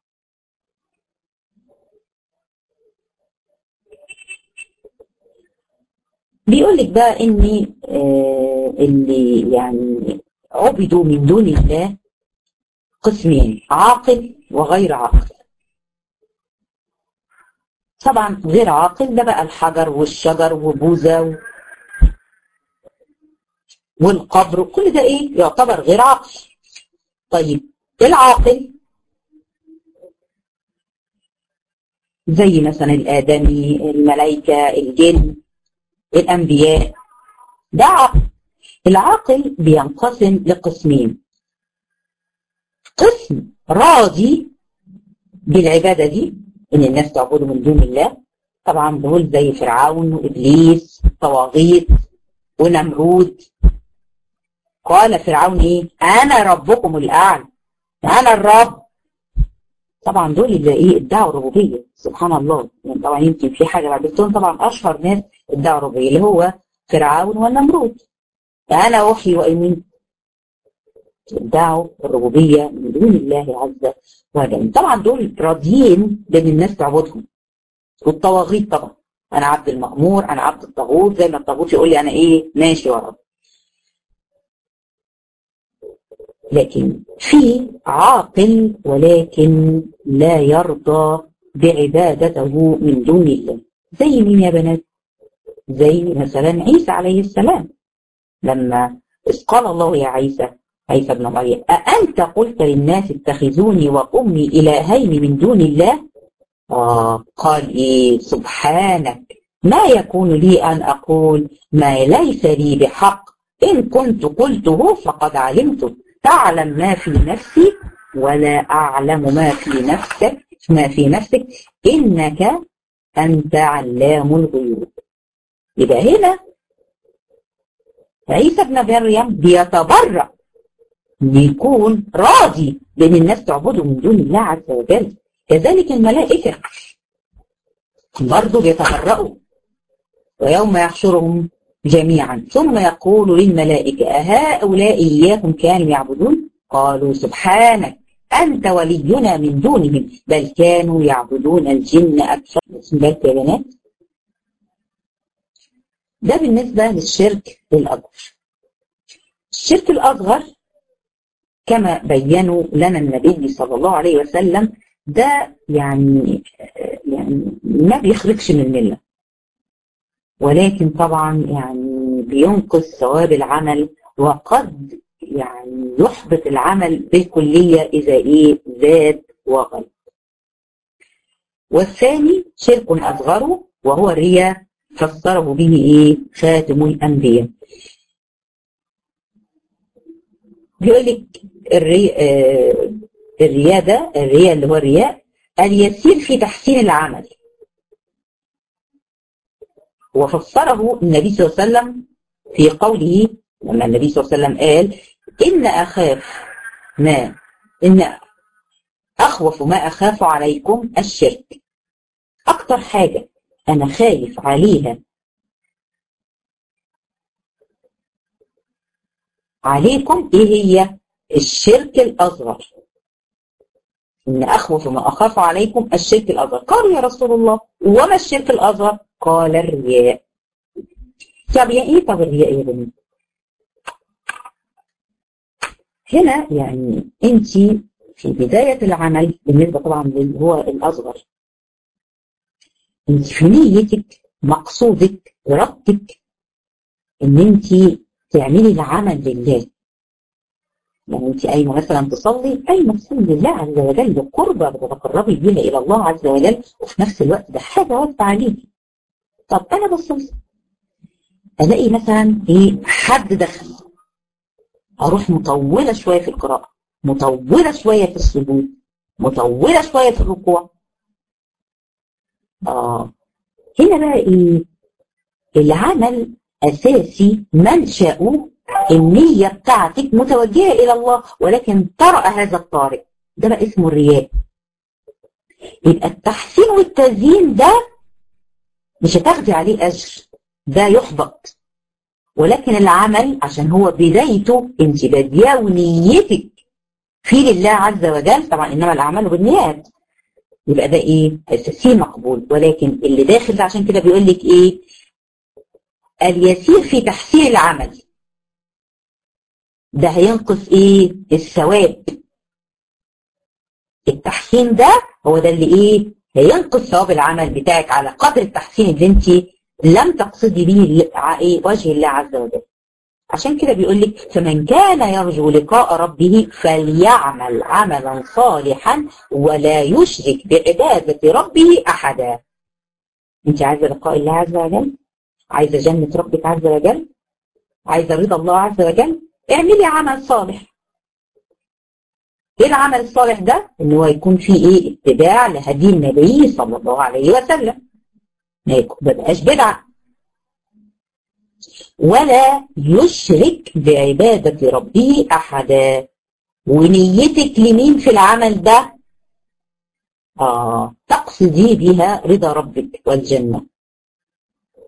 بيقول لك بقى إن آه اللي يعني عبدوا من دون الله قسمين عاقل وغير عاقل طبعا غير عاقل ده بقى الحجر والشجر وبوذا و... والقبر كل ده ايه يعتبر غير عاقل طيب العاقل زي مثلا الآدمي الملائكة الجن الأنبياء ده عاقل العاقل بينقسم لقسمين قسم راضي بالعبادة دي إن الناس تعبده من دون الله طبعا دول زي فرعون وإبليس طواغيت ونمرود قال فرعون ايه انا ربكم الاعلى انا الرب طبعا دول اللي ايه ادعوا ربوبيه سبحان الله يعني طبعا يمكن في حاجه بعد دول طبعا اشهر ناس ادعوا ربوبيه اللي هو فرعون والنمرود انا احيي واميت ادعوا الربوبية من دون الله عز وجل طبعا دول راضيين بان الناس تعبدهم والطواغيت طبعا انا عبد المأمور انا عبد الطاغوت زي ما الطاغوت يقول لي انا ايه ماشي وراه لكن في عاقل ولكن لا يرضى بعبادته من دون الله زي مين يا بنات زي مثلا عيسى عليه السلام لما إذ قال الله يا عيسى عيسى ابن مريم أأنت قلت للناس اتخذوني وأمي إلهين من دون الله آه قال إيه سبحانك ما يكون لي أن أقول ما ليس لي بحق إن كنت قلته فقد علمته تعلم ما في نفسي ولا أعلم ما في نفسك ما في نفسك إنك أنت علام الغيوب يبقى هنا عيسى ابن مريم بيتبرأ بيكون راضي بأن الناس تعبده من دون الله عز وجل كذلك الملائكة برضه بيتبرأوا ويوم يحشرهم جميعا ثم يقول للملائكة أهؤلاء إياكم كانوا يعبدون قالوا سبحانك أنت ولينا من دونهم بل كانوا يعبدون الجن أكثر اسم بالك يا بنات ده بالنسبة للشرك الأكبر الشرك الأصغر كما بينوا لنا النبي صلى الله عليه وسلم ده يعني يعني ما بيخرجش من المله ولكن طبعا يعني بينقص ثواب العمل وقد يعني يحبط العمل بالكلية إذا إيه زاد وغل والثاني شرك أصغر وهو الرياء فسره به إيه خاتم الأنبياء بيقول لك الرياء آه الرياء ده الرياء اللي هو الرياء اليسير في تحسين العمل وفسره النبي صلى الله عليه وسلم في قوله لما النبي صلى الله عليه وسلم قال إن أخاف ما إن أخوف ما أخاف عليكم الشرك أكتر حاجة أنا خايف عليها عليكم إيه هي الشرك الأصغر إن أخوف ما أخاف عليكم الشرك الأصغر قالوا يا رسول الله وما الشرك الأصغر قال الرياء طب يا ايه طب الرياء يا بني هنا يعني انت في بداية العمل بالنسبة طبعا اللي هو الأصغر انت في نيتك مقصودك ارادتك ان انت تعملي العمل لله يعني انت قايمه مثلا تصلي قايمه تصلي لله عز وجل قربة بتتقربي بيها الى الله عز وجل وفي نفس الوقت ده حاجه واجبه عليكي طب انا بصلي الاقي مثلا ايه حد دخل اروح مطوله شويه في القراءه مطوله شويه في السجود مطوله شويه في الركوع اه هنا بقى ايه العمل اساسي منشأه النية بتاعتك متوجهة إلى الله ولكن طرأ هذا الطارئ ده بقى اسمه الرياء يبقى التحسين والتزيين ده مش هتاخدي عليه أجر ده يحبط ولكن العمل عشان هو بدايته انت باديه ونيتك في لله عز وجل طبعا انما الاعمال بالنيات يبقى ده ايه اساسي مقبول ولكن اللي داخل ده عشان كده بيقول لك ايه اليسير في تحسين العمل ده هينقص ايه الثواب التحسين ده هو ده اللي ايه هينقص ثواب العمل بتاعك على قدر التحسين اللي انت لم تقصدي به ايه وجه الله عز وجل عشان كده بيقول لك فمن كان يرجو لقاء ربه فليعمل عملا صالحا ولا يشرك بعبادة ربه أحدا انت عايزة لقاء الله عز وجل عايزة جنة ربك عز وجل عايزة رضا الله عز وجل اعملي عمل صالح ايه العمل الصالح ده ان هو يكون فيه ايه اتباع لهدي النبي صلى الله عليه وسلم ما يبقاش بدعه ولا يشرك بعبادة ربه أحدا ونيتك لمين في العمل ده آه تقصدي بها رضا ربك والجنة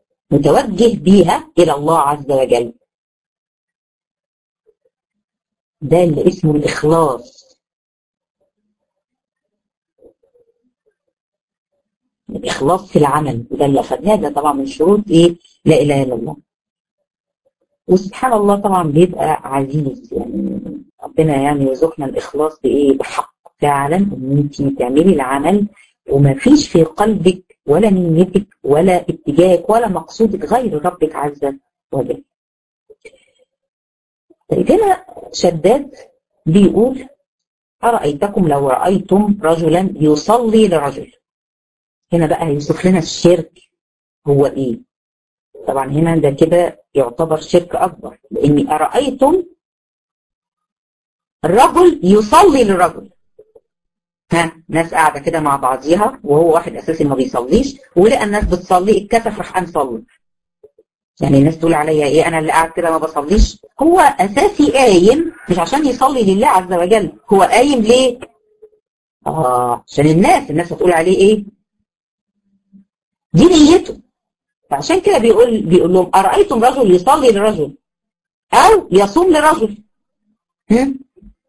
متوجه بها إلى الله عز وجل ده اللي اسمه الإخلاص الإخلاص في العمل وده اللي أخذناه ده طبعا من شروط إيه لا إله إلا الله وسبحان الله طبعا بيبقى عزيز يعني ربنا يعني يرزقنا الإخلاص بإيه بحق فعلا إن أنت تعملي العمل وما فيش في قلبك ولا نيتك ولا اتجاهك ولا مقصودك غير ربك عز وجل طيب هنا شداد بيقول أرأيتكم لو رأيتم رجلا يصلي لرجل هنا بقى هيوصف لنا الشرك هو ايه طبعا هنا ده كده يعتبر شرك اكبر لاني ارايتم الرجل يصلي للرجل ها ناس قاعده كده مع بعضيها وهو واحد اساسي ما بيصليش ولقى الناس بتصلي اتكسف راح قام صلي يعني الناس تقول عليا ايه انا اللي قاعد كده ما بصليش هو اساسي قايم مش عشان يصلي لله عز وجل هو قايم ليه اه عشان الناس الناس هتقول عليه ايه دي نيته فعشان كده بيقول بيقول لهم أرأيتم رجل يصلي لرجل أو يصوم لرجل هم؟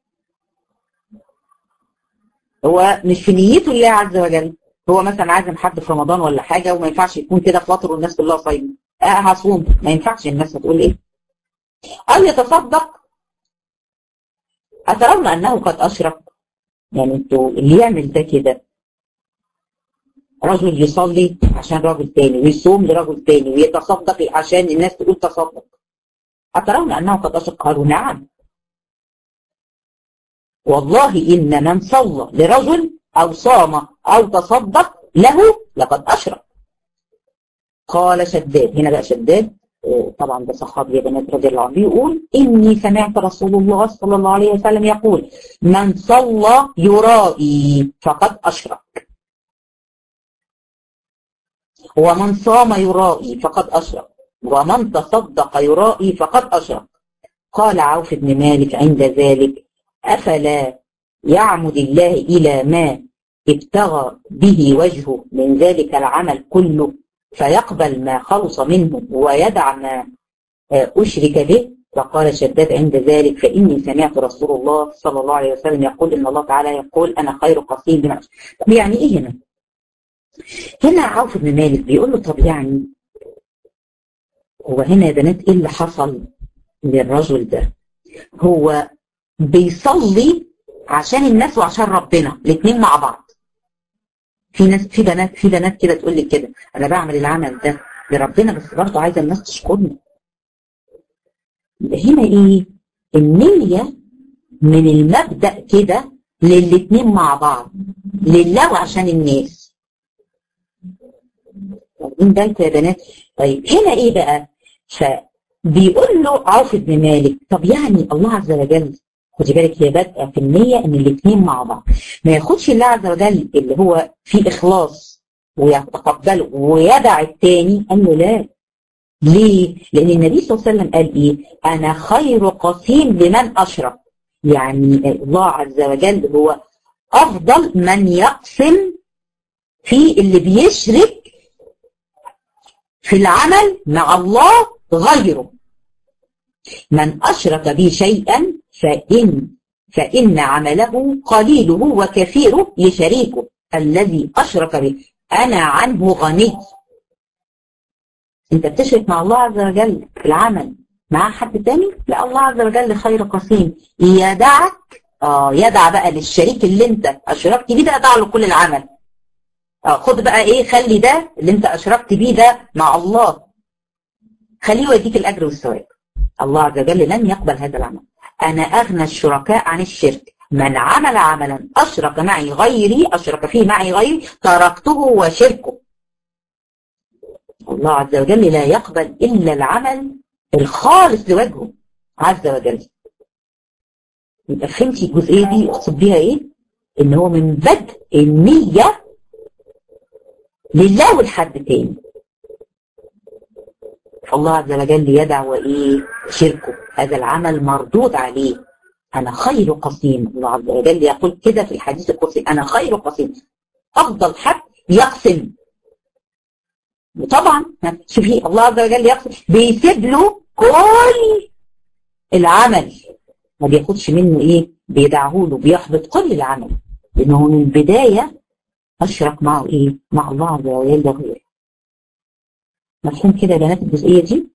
هو مش في نيته الله عز وجل هو مثلا عازم حد في رمضان ولا حاجة وما ينفعش يكون كده فاطر والناس كلها صايمة اه هصوم ما ينفعش الناس هتقول ايه أو يتصدق أترون أنه قد أشرك يعني انتوا اللي يعمل ده كده رجل يصلي عشان راجل تاني ويصوم لرجل تاني ويتصدق عشان الناس تقول تصدق أترون أنه قد أشرك قالوا نعم والله إن من صلى لرجل أو صام أو تصدق له لقد أشرك قال شداد هنا بقى شداد طبعا ده صحابي يا بنات رضي الله عنه بيقول إني سمعت رسول الله صلى الله عليه وسلم يقول من صلى يرائي فقد أشرك ومن صام يرائي فقد أشرك ومن تصدق يرائي فقد أشرك قال عوف بن مالك عند ذلك أفلا يعمد الله إلى ما ابتغى به وجهه من ذلك العمل كله فيقبل ما خلص منه ويدع ما أشرك به فقال شداد عند ذلك فإني سمعت رسول الله صلى الله عليه وسلم يقول إن الله تعالى يقول أنا خير قصيم بما طب يعني إيه هنا؟ هنا عوف بن مالك بيقول له طب يعني هو هنا يا بنات ايه اللي حصل للرجل ده هو بيصلي عشان الناس وعشان ربنا الاثنين مع بعض في ناس في بنات في بنات كده تقول لي كده انا بعمل العمل ده لربنا بس برضه عايزه الناس تشكرني هنا ايه النية من المبدأ كده للاتنين مع بعض لله وعشان الناس واخدين بالكم يا بنات طيب هنا ايه بقى فبيقول له عوف بن مالك طب يعني الله عز وجل خدي بالك هي بادئه في النيه ان الاثنين مع بعض ما ياخدش الله عز وجل اللي هو فيه اخلاص ويتقبله ويدع الثاني قال له لا ليه؟ لان النبي صلى الله عليه وسلم قال ايه؟ انا خير قسيم لمن اشرك يعني الله عز وجل هو افضل من يقسم في اللي بيشرك في العمل مع الله غيره من أشرك بي شيئا فإن فإن عمله قليله وكثيره لشريكه الذي أشرك به أنا عنه غني أنت بتشرك مع الله عز وجل في العمل مع حد تاني لا الله عز وجل خير قسيم يدعك اه يدع بقى للشريك اللي انت اشركت بيه ده يدع له كل العمل اه خد بقى ايه خلي ده اللي انت اشركت بيه ده مع الله خليه يوديك الاجر والثواب الله عز وجل لن يقبل هذا العمل انا اغنى الشركاء عن الشرك من عمل عملا اشرك معي غيري اشرك فيه معي غيري تركته وشركه الله عز وجل لا يقبل الا العمل الخالص لوجهه عز وجل يبقى فهمتي الجزئيه دي اقصد بيها ايه ان هو من بدء النيه لله والحد تاني فالله عز وجل يدع وايه شركه هذا العمل مردود عليه انا خير قسيم الله عز وجل يقول كده في الحديث القدسي انا خير قسيم افضل حد يقسم وطبعا شوفي الله عز وجل يقسم بيسيب له كل العمل ما بياخدش منه ايه بيدعه له بيحبط كل العمل لانه من البدايه اشرك معه ايه مع الله عز وجل غيره مفهوم كده يا بنات الجزئيه دي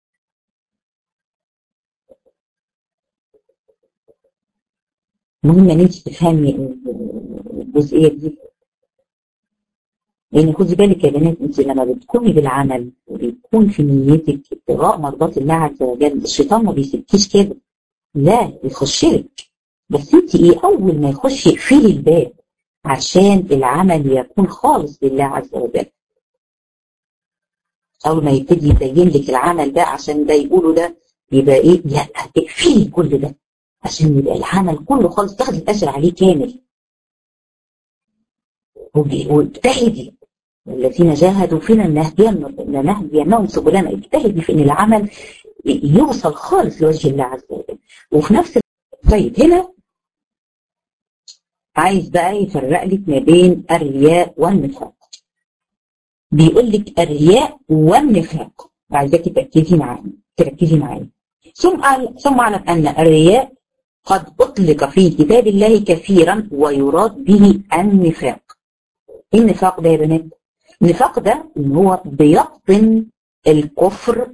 مهم ان انت تفهمي الجزئيه دي لان خدي بالك يا بنات انت لما بتقومي بالعمل وبيكون في نيتك ابتغاء مرضات الله عز وجل الشيطان ما بيسيبكيش كده لا يخش لك بس انت ايه اول ما يخش يقفلي الباب عشان العمل يكون خالص لله عز وجل اول ما يبتدي يبين لك العمل ده عشان ده يقولوا ده يبقى ايه لا اقفلي كل ده عشان يبقى العمل كله خالص تاخدي الاجر عليه كامل واجتهدي الذين جاهدوا فينا لنهدينهم سبلنا اجتهدي في ان العمل يوصل خالص لوجه الله عز وجل وفي نفس طيب هنا عايز بقى يفرق لك ما بين الرياء والنفاق بيقول لك الرياء والنفاق عايزاكي تركزي معايا تركزي معايا ثم ثم اعلم ان الرياء قد اطلق في كتاب الله كثيرا ويراد به النفاق ايه النفاق ده يا بنات؟ النفاق ده ان هو بيبطن الكفر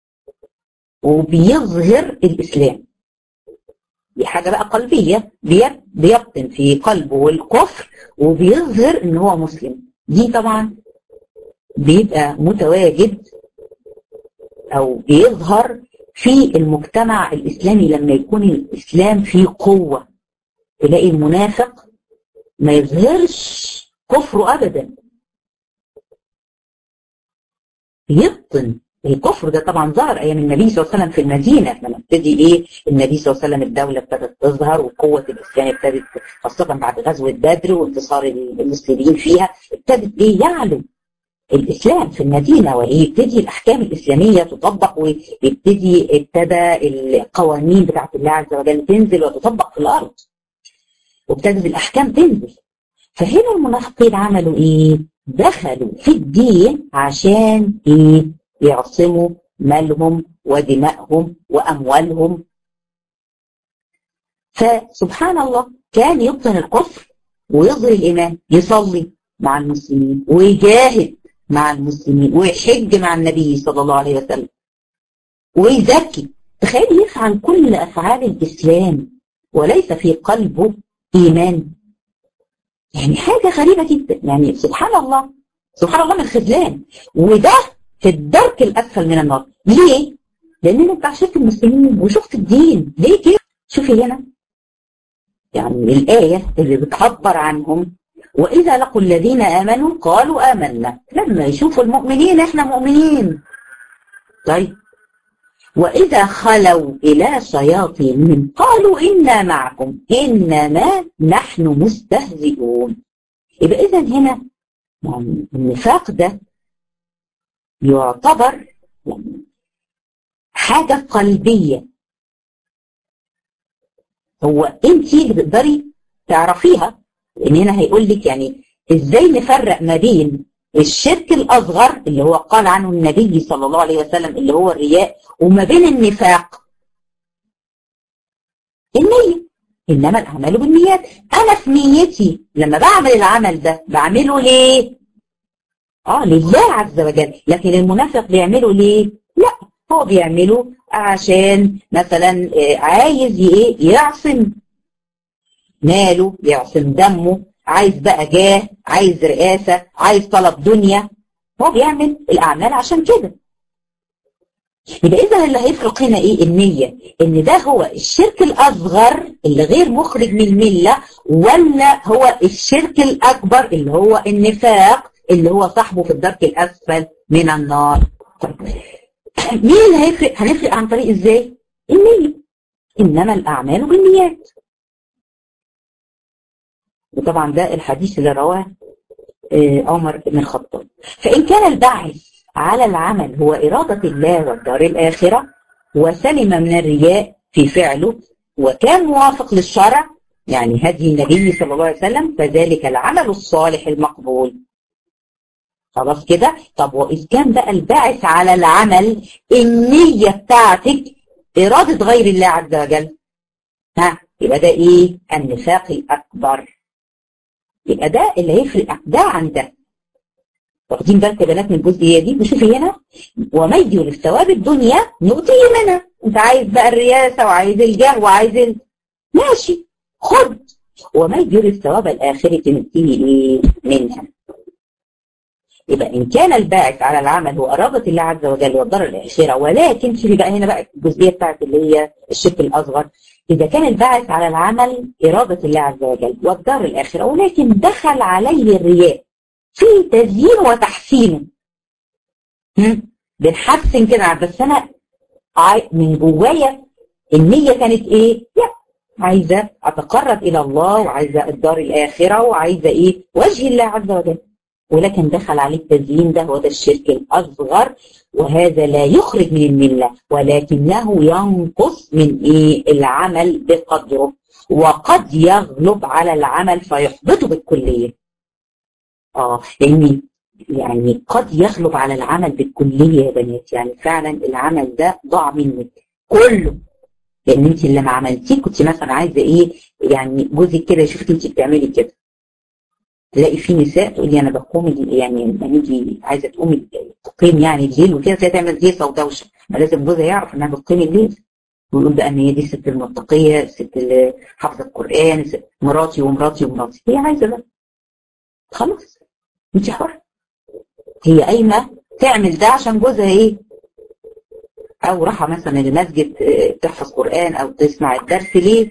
وبيظهر الاسلام دي حاجه بقى قلبيه بيبطن في قلبه الكفر وبيظهر ان هو مسلم دي طبعا بيبقى متواجد او بيظهر في المجتمع الاسلامي لما يكون الاسلام فيه قوه تلاقي المنافق ما يظهرش كفره ابدا يبطن الكفر ده طبعا ظهر ايام النبي صلى الله عليه وسلم في المدينه لما ابتدي ايه النبي صلى الله عليه وسلم الدوله ابتدت تظهر وقوه الاسلام ابتدت خاصه بعد غزوه بدر وانتصار المسلمين فيها ابتدت ايه يعلو الاسلام في المدينه ويبتدي الاحكام الاسلاميه تطبق ويبتدي ابتدى القوانين بتاعت الله عز وجل تنزل وتطبق في الارض وابتدت الاحكام تنزل فهنا المنافقين عملوا ايه؟ دخلوا في الدين عشان ايه؟ يعصموا مالهم ودمائهم واموالهم فسبحان الله كان يبطن الكفر ويظهر الايمان يصلي مع المسلمين ويجاهد مع المسلمين ويحج مع النبي صلى الله عليه وسلم ويزكي تخيل يفعل كل افعال الاسلام وليس في قلبه ايمان يعني حاجه غريبه جدا يعني سبحان الله سبحان الله من الخذلان وده في الدرك الاسفل من النار ليه؟ لان انت عشرت المسلمين وشفت الدين ليه كده؟ شوفي هنا يعني الايه اللي بتعبر عنهم وإذا لقوا الذين آمنوا قالوا آمنا لما يشوفوا المؤمنين إحنا مؤمنين طيب وإذا خلوا إلى شياطينهم قالوا إنا معكم إنما نحن مستهزئون يبقى إذا هنا يعني النفاق ده يعتبر يعني حاجة قلبية هو انت اللي تقدري تعرفيها لان هنا هيقول لك يعني ازاي نفرق ما بين الشرك الاصغر اللي هو قال عنه النبي صلى الله عليه وسلم اللي هو الرياء وما بين النفاق النية انما الاعمال بالنيات انا في نيتي لما بعمل العمل ده بعمله ليه اه لله عز وجل لكن المنافق بيعمله ليه لا هو بيعمله عشان مثلا عايز ايه يعصم ماله يعصم دمه عايز بقى جاه عايز رئاسة عايز طلب دنيا هو بيعمل الأعمال عشان كده يبقى إذا اللي هيفرق هنا إيه النية إن ده هو الشرك الأصغر اللي غير مخرج من الملة ولا هو الشرك الأكبر اللي هو النفاق اللي هو صاحبه في الدرك الأسفل من النار طيب مين اللي هيفرق هنفرق عن طريق إزاي النية إنما الأعمال بالنيات وطبعا ده الحديث اللي رواه عمر بن الخطاب فإن كان البعث على العمل هو إرادة الله والدار الآخرة وسلم من الرياء في فعله وكان موافق للشرع يعني هدي النبي صلى الله عليه وسلم فذلك العمل الصالح المقبول خلاص كده طب وإذ كان بقى الباعث على العمل النية بتاعتك إرادة غير الله عز وجل ها يبقى ده ايه النفاق الاكبر يبقى ده اللي هيفرق ده عن ده واخدين بالكم يا بنات من الجزئيه دي وشوفي هنا ومن يريد ثواب الدنيا نؤتيه منها انت عايز بقى الرياسه وعايز الجاه وعايز ال... ماشي خد ومن يريد ثواب الاخره نؤتيه ايه منها يبقى ان كان الباعث على العمل هو اراده الله عز وجل والدار الاخره ولكن شوفي بقى هنا بقى الجزئيه بتاعت اللي هي الشرك الاصغر اذا كان الباعث على العمل اراده الله عز وجل والدار الاخره ولكن دخل عليه الرياء في تزيين وتحسين بنحسن كده بس انا من جوايا النيه كانت ايه؟ لا عايزه اتقرب الى الله وعايزه الدار الاخره وعايزه ايه؟ وجه الله عز وجل ولكن دخل عليه التزيين ده هو ده الشرك الاصغر وهذا لا يخرج من المله ولكنه ينقص من ايه؟ العمل بقدره وقد يغلب على العمل فيحبطه بالكليه. اه لان يعني قد يغلب على العمل بالكليه يا بنات يعني فعلا العمل ده ضاع منك كله لان انت اللي ما عملتيه كنت مثلا عايزه ايه يعني جوزك كده يشوفك انت بتعملي كده تلاقي في نساء تقول لي انا بقوم يعني لما نيجي عايزه تقومي تقيم يعني الليل وكده تلاقي تعمل زي ودوشه ما لازم جوزها يعرف انها بتقيم الليل ويقول بقى ان هي دي الست المتقيه الست اللي حافظه القران مراتي ومراتي ومراتي هي عايزه ده خلاص انت حر هي قايمه تعمل ده عشان جوزها ايه او راحه مثلا المسجد تحفظ قران او تسمع الدرس ليه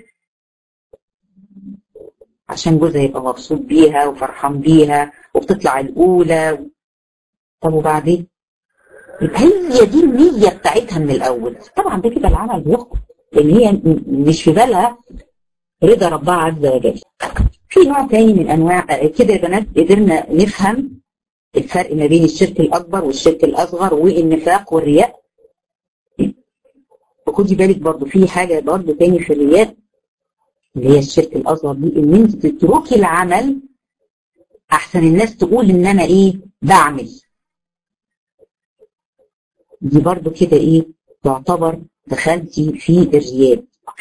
عشان جوزها يبقى مبسوط بيها وفرحان بيها وبتطلع الاولى طب وبعدين يبقى هي دي النية بتاعتها من الأول طبعا ده كده العمل بيخطئ لأن هي مش في بالها رضا ربها عز وجل في نوع تاني من أنواع كده يا بنات قدرنا نفهم الفرق ما بين الشرك الأكبر والشرك الأصغر والنفاق والرياء وخدي بالك برضو في حاجة برضو تاني في الرياء اللي هي الشرك الأصغر دي إن أنت تتركي العمل أحسن الناس تقول إن أنا إيه بعمل دي برضو كده إيه تعتبر دخلتي في الرياء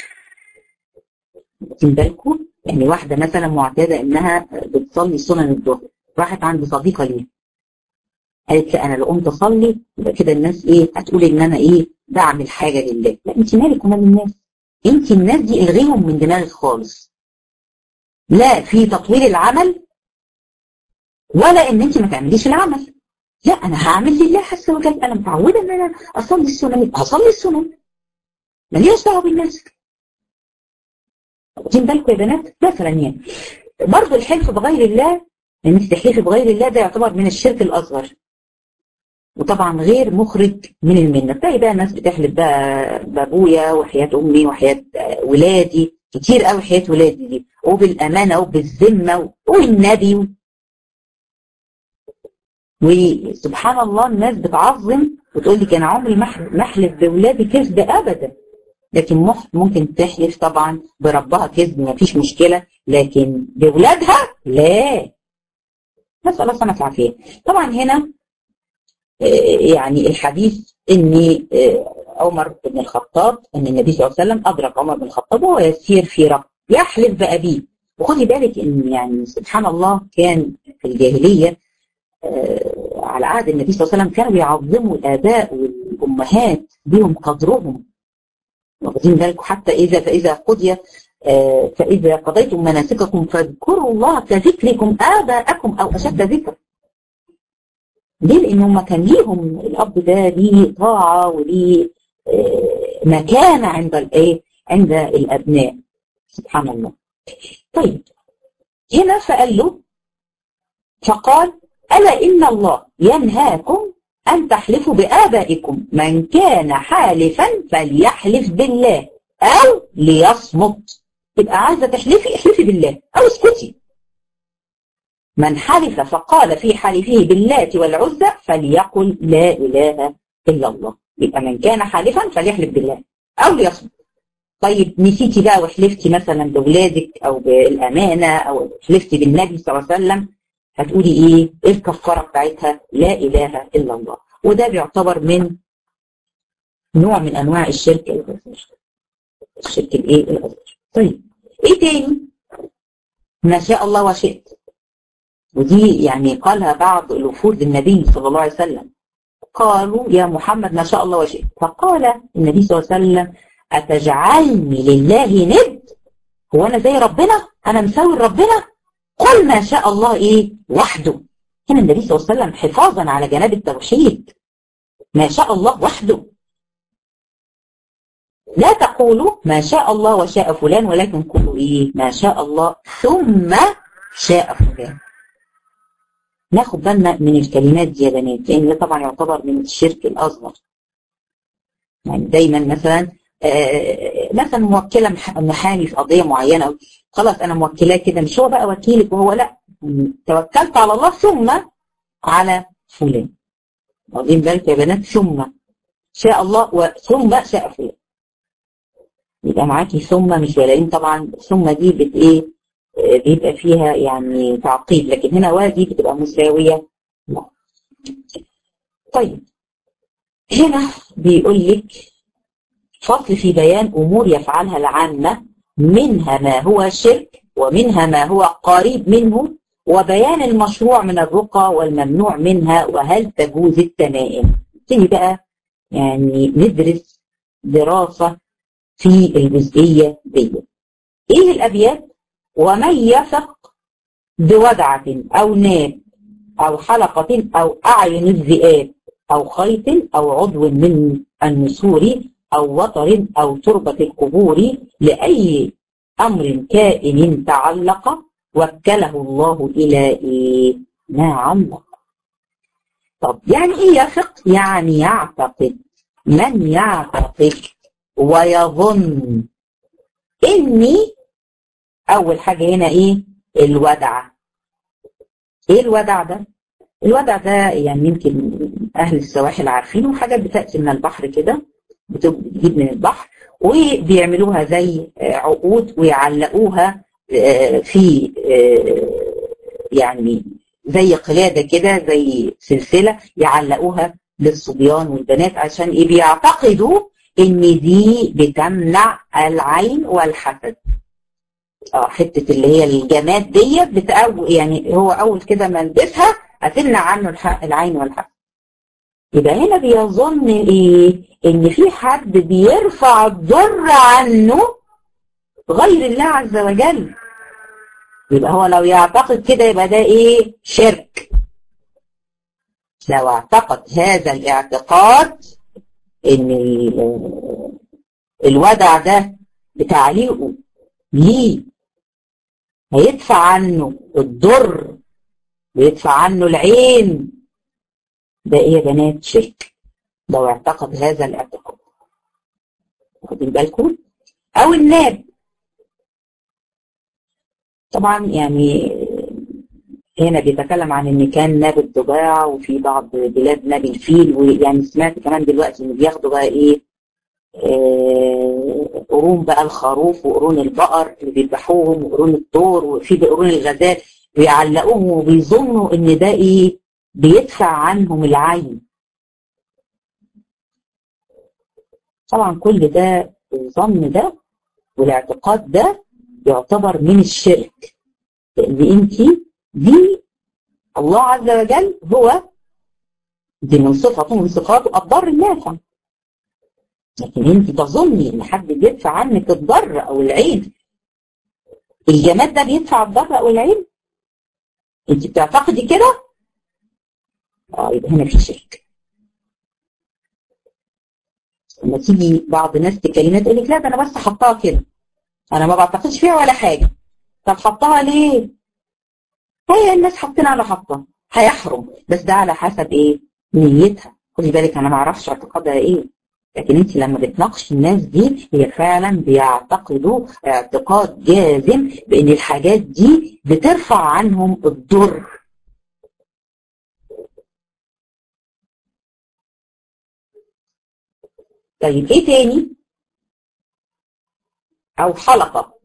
واخدين بالكم يعني واحدة مثلا معتادة إنها بتصلي سنن الظهر راحت عند صديقة ليها قالت لي انا لو قمت اصلي يبقى كده الناس ايه هتقول ان انا ايه بعمل حاجه لله لا انت مالك ومال الناس انت الناس دي الغيهم من دماغك خالص لا في تطوير العمل ولا ان انت ما تعمليش العمل لا انا هعمل لله عز وجل انا متعوده ان انا اصلي السنن هصلي السنن ماليش دعوه بالناس واخدين بالكم يا بنات مثلا يعني برضه الحلف بغير الله ان انت تحلفي بغير الله ده يعتبر من الشرك الاصغر وطبعا غير مخرج من المنه تلاقي بقى ناس بتحلف بقى بابويا وحياه امي وحياه ولادي كتير قوي حياه ولادي دي وبالامانه وبالذمه والنبي وسبحان الله الناس بتعظم وتقول لك انا عمري ما احلف باولادي كذب ابدا لكن ممكن تحلف طبعا بربها كذب ما فيش مشكله لكن باولادها لا نسال الله سبحانه العافيه طبعا هنا يعني الحديث ان عمر بن الخطاب ان النبي صلى الله عليه وسلم ادرك عمر بن الخطاب وهو يسير في رب يحلف بابيه وخدي بالك ان يعني سبحان الله كان في الجاهليه على عهد النبي صلى الله عليه وسلم كانوا بيعظموا الاباء والامهات بهم قدرهم واخدين بالكم حتى اذا فاذا قضي فاذا قضيتم مناسككم فاذكروا الله كذكركم اباءكم او اشد ذكر ليه؟ لأن هم كان ليهم الأب ده ليه طاعة وليه مكانة عند الإيه؟ عند الأبناء سبحان الله. طيب هنا فقال له فقال ألا إن الله ينهاكم أن تحلفوا بآبائكم من كان حالفا فليحلف بالله أو ليصمت تبقى عايزة تحلفي احلفي بالله أو اسكتي من حلف فقال في حلفه باللات والعزى فليقل لا إله إلا الله يبقى من كان حالفا فليحلف بالله أو ليصمت طيب نسيتي بقى وحلفتي مثلا بأولادك أو بالأمانة أو حلفتي بالنبي صلى الله عليه وسلم هتقولي إيه؟ إيه الكفارة بتاعتها؟ لا إله إلا الله وده بيعتبر من نوع من أنواع الشرك الأصغر الشرك الإيه؟ الأصغر طيب ايه تاني ما شاء الله وشئت ودي يعني قالها بعض الوفود النبي صلى الله عليه وسلم قالوا يا محمد ما شاء الله وشئت فقال النبي صلى الله عليه وسلم أتجعلني لله ند هو أنا زي ربنا أنا مساوي ربنا قل ما شاء الله إيه وحده هنا النبي صلى الله عليه وسلم حفاظا على جناب التوحيد ما شاء الله وحده لا تقولوا ما شاء الله وشاء فلان ولكن قولوا ايه ما شاء الله ثم شاء فلان ناخد بالنا من الكلمات دي يا بنات لان ده طبعا يعتبر من الشرك الاصغر يعني دايما مثلا آه مثلا موكله محامي في قضيه معينه خلاص انا موكلاه كده مش هو بقى وكيلك وهو لا توكلت على الله ثم على فلان واخدين بالك يا بنات ثم شاء الله وثم شاء فلان يبقى معاكي ثم مش ولئن طبعا ثم دي بت ايه بيبقى فيها يعني تعقيد لكن هنا ودي بتبقى مساويه لا طيب هنا بيقول لك فصل في بيان امور يفعلها العامه منها ما هو شرك ومنها ما هو قريب منه وبيان المشروع من الرقى والممنوع منها وهل تجوز التمائم تيجي بقى يعني ندرس دراسه في الجزئية دي ايه الابيات ومن يثق بودعة او ناب او حلقة او اعين الذئاب او خيط او عضو من النسور او وتر او تربة القبور لأي امر كائن تعلق وكله الله الى ايه ما علق طب يعني ايه يثق يعني يعتقد من يعتقد ويظن اني اول حاجة هنا ايه الودع ايه الودع ده الودع ده يعني يمكن اهل السواحل عارفينه حاجات بتأتي من البحر كده بتجيب من البحر وبيعملوها زي عقود ويعلقوها في يعني زي قلادة كده زي سلسلة يعلقوها للصبيان والبنات عشان ايه بيعتقدوا ان دي بتمنع العين والحسد اه حته اللي هي الجماد ديت بتقو يعني هو اول كده ما البسها هتمنع عنه العين والحسد يبقى هنا بيظن ايه ان في حد بيرفع الضر عنه غير الله عز وجل يبقى هو لو يعتقد كده يبقى ده ايه شرك لو اعتقد هذا الاعتقاد ان الودع ده بتعليقه ليه هيدفع عنه الضر ويدفع عنه العين ده ايه يا بنات شرك لو اعتقد هذا الاعتقاد واخدين بالكم او الناب طبعا يعني هنا بيتكلم عن ان كان ناب الضباع وفي بعض بلاد ناب الفيل ويعني سمعت كمان دلوقتي ان بياخدوا بقى ايه آه قرون بقى الخروف وقرون البقر اللي بيذبحوهم وقرون الطور وفي قرون الغزال بيعلقوهم وبيظنوا ان ده ايه بيدفع عنهم العين طبعا كل ده الظن ده والاعتقاد ده يعتبر من الشرك لان انت دي الله عز وجل هو دي من صفته من صفاته الضر النافع لكن انت تظني ان حد بيدفع عنك الضر او العين الجماد ده بيدفع الضر او العين انت بتعتقدي كده اه يبقى هنا في شرك لما تيجي بعض الناس تكلمنا تقول لك لا ده انا بس حطها كده انا ما بعتقدش فيها ولا حاجه طب حطها ليه هي الناس حاطين على حطها هيحرم بس ده على حسب ايه نيتها خدي بالك انا ما اعرفش اعتقادها ايه لكن انت لما بتناقشي الناس دي هي فعلا بيعتقدوا اعتقاد جازم بان الحاجات دي بترفع عنهم الضر طيب ايه تاني او حلقة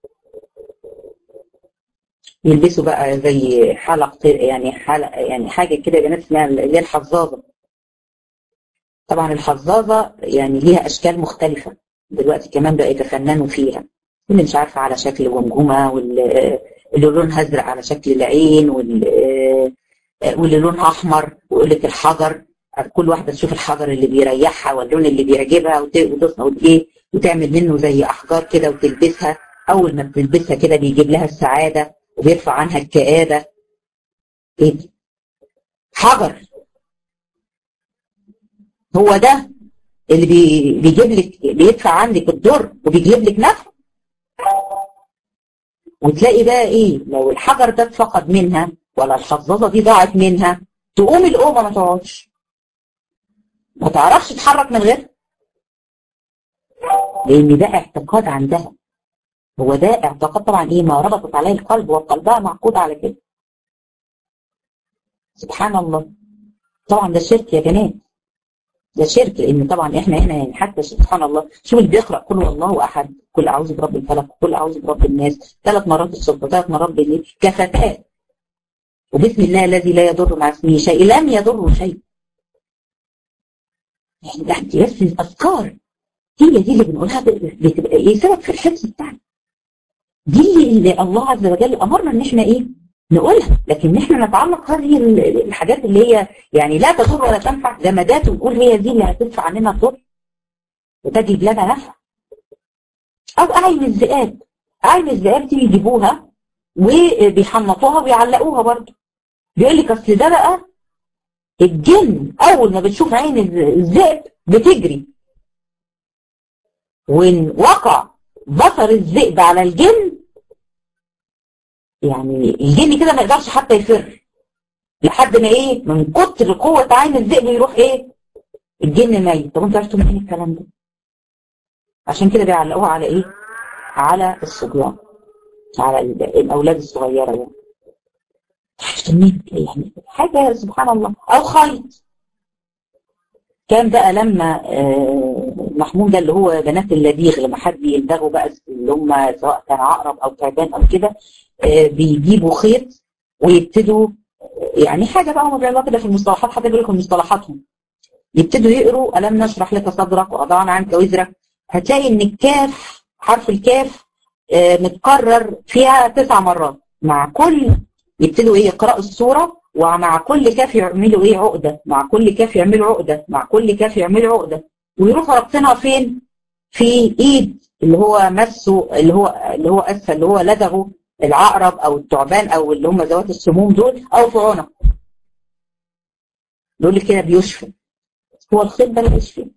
يلبسوا بقى زي حلق يعني حلق يعني حاجة كده بنات اسمها اللي هي الحظاظة طبعا الحظاظة يعني ليها اشكال مختلفة دلوقتي كمان بقى يتفننوا فيها اللي مش عارفه على شكل جمجمه واللي اللي لونها ازرق على شكل العين واللي, واللي لونها احمر ويقول لك الحجر كل واحده تشوف الحجر اللي بيريحها واللون اللي بيعجبها وتصنع ايه وتعمل منه زي احجار كده وتلبسها اول ما بتلبسها كده بيجيب لها السعاده وبيرفع عنها الكآبه ايه دي؟ حجر هو ده اللي بي بيجيب لك بيدفع عندك الضر وبيجيب لك نفع وتلاقي بقى ايه لو الحجر ده اتفقد منها ولا الحظاظه دي ضاعت منها تقوم القومه ما تقعدش ما تعرفش تتحرك من غيرها لان ده اعتقاد عندها هو ده اعتقاد طبعا ايه ما ربطت عليه القلب وقلبها معقود على كده سبحان الله طبعا ده شرك يا بنات ده شرك لان طبعا احنا هنا يعني حتى سبحان الله شوف اللي بيقرا كل الله احد كل اعوذ برب الفلق كل اعوذ برب الناس ثلاث مرات الصبح ثلاث مرات بالليل كفتاه وبسم الله الذي لا يضر مع اسمه شيء لم يضره شيء يعني ده بس الاذكار هي دي اللي بنقولها بتبقى ايه سبب في الحفظ بتاعنا دي اللي الله عز وجل امرنا ان احنا ايه نقولها لكن احنا نتعلق هذه الحاجات اللي هي يعني لا تضر ولا تنفع جمادات ونقول هي دي اللي هتدفع عننا الضر وتجلب لنا نفع او اعين الذئاب اعين الذئاب دي بيجيبوها وبيحنطوها ويعلقوها برضه بيقول لك اصل ده بقى الجن اول ما بتشوف عين الذئب بتجري وان وقع بصر الذئب على الجن يعني الجن كده ما يقدرش حتى يفر لحد ما ايه من كتر قوة عين الذئب يروح ايه الجن ميت طب انتوا عرفتوا منين الكلام ده عشان كده بيعلقوها على ايه على الصبيان على الاولاد الصغيره يعني عشان يعني حاجه سبحان الله او خيط كان بقى لما محمود ده اللي هو بنات اللذيغ لما حد يلدغوا بقى اللي هم سواء كان عقرب او تعبان او كده بيجيبوا خيط ويبتدوا يعني حاجه بقى هم بيعملوها كده في المصطلحات حتى بيقول لكم مصطلحاتهم يبتدوا يقروا الم نشرح لك صدرك ووضعنا عنك وزرك هتلاقي ان الكاف حرف الكاف متكرر فيها تسع مرات مع كل يبتدوا ايه يقرأوا السورة ومع كل كاف يعملوا ايه عقدة مع كل كاف يعملوا عقدة مع كل كاف يعملوا عقدة ويروحوا رابطينها فين في ايد اللي هو مسه اللي هو اللي هو اسفل اللي هو لدغه العقرب او الثعبان او اللي هم ذوات السموم دول او في عنق دول كده بيشفي هو الخيط ده اللي بيشفي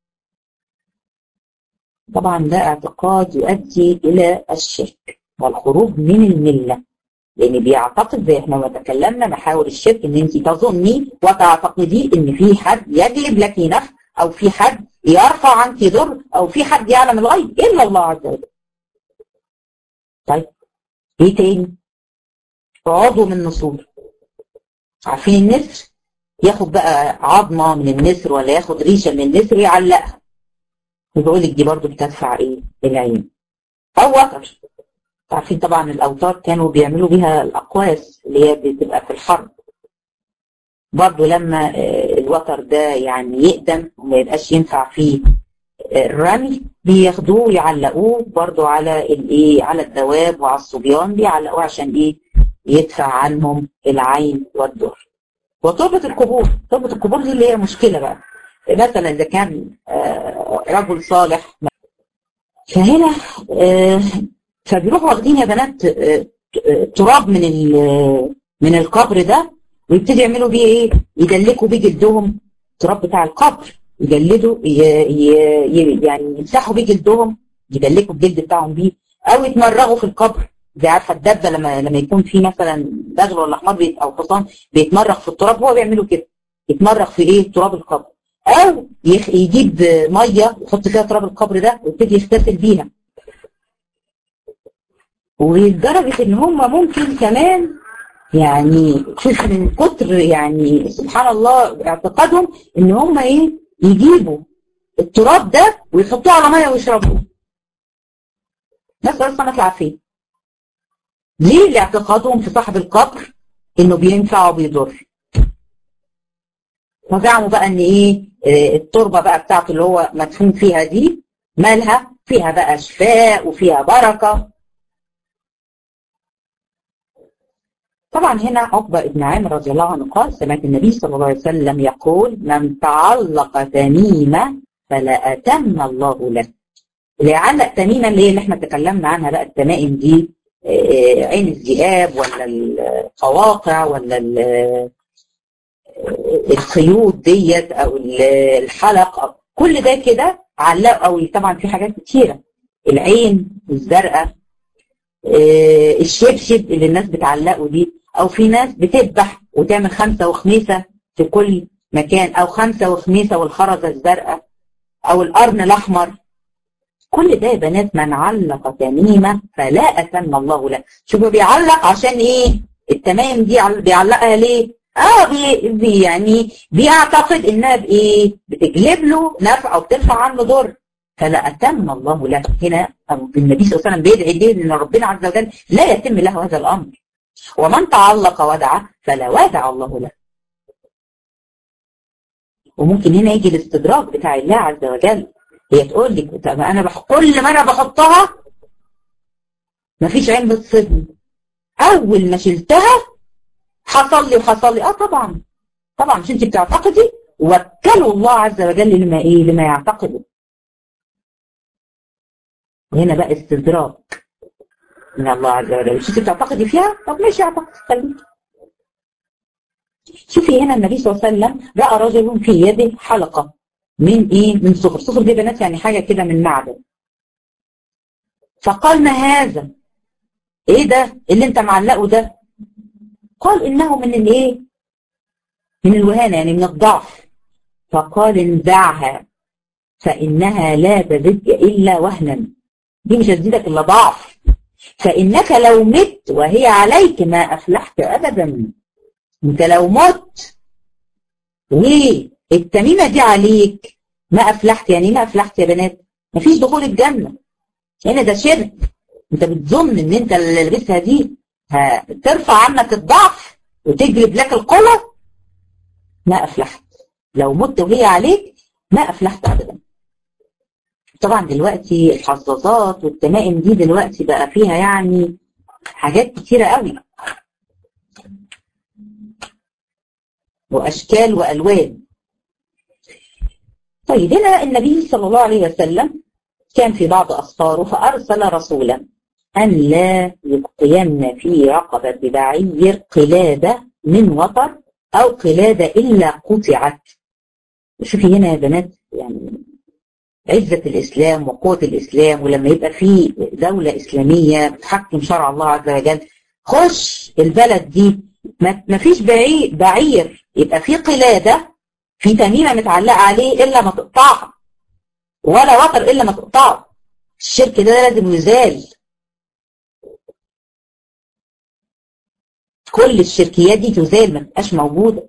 طبعا ده اعتقاد يؤدي الى الشرك والخروج من المله لان بيعتقد زي احنا ما تكلمنا محاور الشرك ان انت تظني وتعتقدي ان في حد يجلب لك نفع او في حد يرفع عنك ضر او في حد يعلم الغيب الا الله عز وجل. طيب ايه تاني؟ عضو من نسور عارفين النسر؟ ياخد بقى عظمه من النسر ولا ياخد ريشه من النسر ويعلقها. وبقول لك دي برضه بتدفع ايه؟ العين. او وتر عارفين طبعا الاوتار كانوا بيعملوا بيها الاقواس اللي هي بتبقى في الحرب برضه لما الوتر ده يعني يقدم وما يبقاش ينفع فيه الرمي بياخدوه ويعلقوه برضه على الايه على الدواب وعلى الصبيان بيعلقوه عشان ايه يدفع عنهم العين والضر وتربة القبور تربة القبور دي اللي هي مشكلة بقى مثلا اذا كان رجل صالح فهنا فبيروحوا واخدين يا بنات تراب من من القبر ده ويبتدوا يعملوا بيه ايه؟ يدلكوا بيه جلدهم التراب بتاع القبر يجلدوا يعني يمسحوا بيه جلدهم يدلكوا الجلد بتاعهم بيه او يتمرغوا في القبر زي عارفه الدبه لما لما يكون في مثلا بغل ولا حمار او حصان بيتمرغ في التراب هو بيعملوا كده يتمرغ في ايه؟ تراب القبر او يجيب ميه يحط فيها تراب القبر ده ويبتدي يغتسل بيها ولدرجة ان هم ممكن كمان يعني شوف من كتر يعني سبحان الله اعتقادهم ان هم ايه يجيبوا التراب ده ويحطوه على ميه ويشربوه نسأل الله العافية ليه لاعتقادهم في صاحب القبر انه بينفع وبيضر فزعموا بقى ان ايه التربة بقى بتاعته اللي هو مدفون فيها دي مالها فيها بقى شفاء وفيها بركة طبعا هنا عقبة ابن عامر رضي الله عنه قال سمعت النبي صلى الله عليه وسلم يقول من تعلق تميمة فلا أتم الله له اللي يعلق تميمة اللي هي اللي احنا تكلمنا عنها بقى التمائم دي عين الذئاب ولا القواقع ولا الخيوط ديت او الحلق أو كل ده كده علق او طبعا في حاجات كتيره العين الزرقاء الشبشب اللي الناس بتعلقه دي او في ناس بتذبح وتعمل خمسه وخميسه في كل مكان او خمسه وخميسه والخرزه الزرقاء او القرن الاحمر كل ده يا بنات من علق تميمه فلا اتم الله له شوفوا بيعلق عشان ايه التمايم دي بيعلقها ليه اه بي بي يعني بيعتقد انها بايه بتجلب له نفع او بترفع عنه ضر فلا اتم الله له هنا النبي صلى الله عليه وسلم بيدعي ليه ان ربنا عز وجل لا يتم له هذا الامر ومن تعلق ودع فلا ودع الله له وممكن هنا يجي الاستدراك بتاع الله عز وجل هي تقول لك طب انا بح... كل ما انا بحطها مفيش عين بتصيبني اول ما شلتها حصل لي وحصل لي اه طبعا طبعا مش انت بتعتقدي وكلوا الله عز وجل لما ايه لما يعتقدوا وهنا بقى استدراك من الله عز وجل مش انت بتعتقدي فيها طب ماشي اعتقد خليكي شوفي هنا النبي صلى الله عليه وسلم راى رجل في يده حلقه من ايه من صفر صفر دي بنات يعني حاجه كده من معدن فقال ما هذا ايه ده اللي انت معلقه ده قال انه من الايه من الوهانه يعني من الضعف فقال انزعها فانها لا تزدك الا وهنا دي مش هتزيدك الا ضعف فانك لو مت وهي عليك ما افلحت ابدا انت لو مت والتميمه دي عليك ما افلحت يعني ما افلحت يا بنات مفيش دخول الجنه هنا ده شرك انت بتظن ان انت اللي لبستها دي هترفع عنك الضعف وتجلب لك القوه ما افلحت لو مت وهي عليك ما افلحت ابدا طبعا دلوقتي الحظاظات والتمائم دي دلوقتي بقى فيها يعني حاجات كتيرة قوي وأشكال وألوان طيب هنا النبي صلى الله عليه وسلم كان في بعض أسفاره فأرسل رسولا أن لا يبقين في رقبة بعير قلادة من وطر أو قلادة إلا قطعت شوفي هنا يا بنات يعني عزة الإسلام وقوة الإسلام ولما يبقى في دولة إسلامية بتحكم شرع الله عز وجل خش البلد دي ما فيش بعير, بعير يبقى في قلادة في تميمة متعلقة عليه إلا ما تقطعها ولا وتر إلا ما تقطعه الشرك ده لازم يزال كل الشركيات دي تزال ما تبقاش موجودة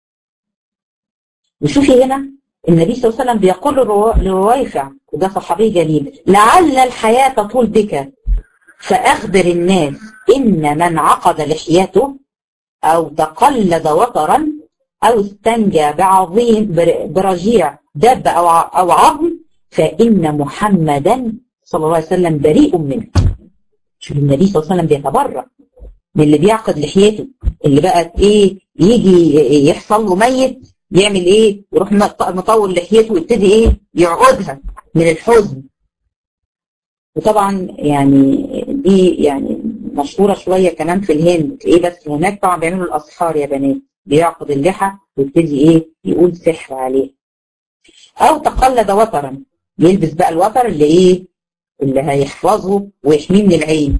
وشوفي هنا النبي صلى الله عليه وسلم بيقول لرويفع وده صحابي جليل لعل الحياة تطول بك فأخبر الناس إن من عقد لحيته أو تقلد وطرا أو استنجى بعظيم برجيع دب أو أو عظم فإن محمدا صلى الله عليه وسلم بريء منه شوف النبي صلى الله عليه وسلم بيتبرأ من اللي بيعقد لحيته اللي بقت ايه يجي يحصل له ميت يعمل ايه يروح مطول لحيته ويبتدي ايه يعقدها من الحزن وطبعا يعني دي يعني مشهوره شويه كمان في الهند ايه بس هناك طبعا بيعملوا الاسحار يا بنات بيعقد اللحى ويبتدي ايه يقول سحر عليه او تقلد وترا يلبس بقى الوتر اللي ايه اللي هيحفظه ويحميه من العين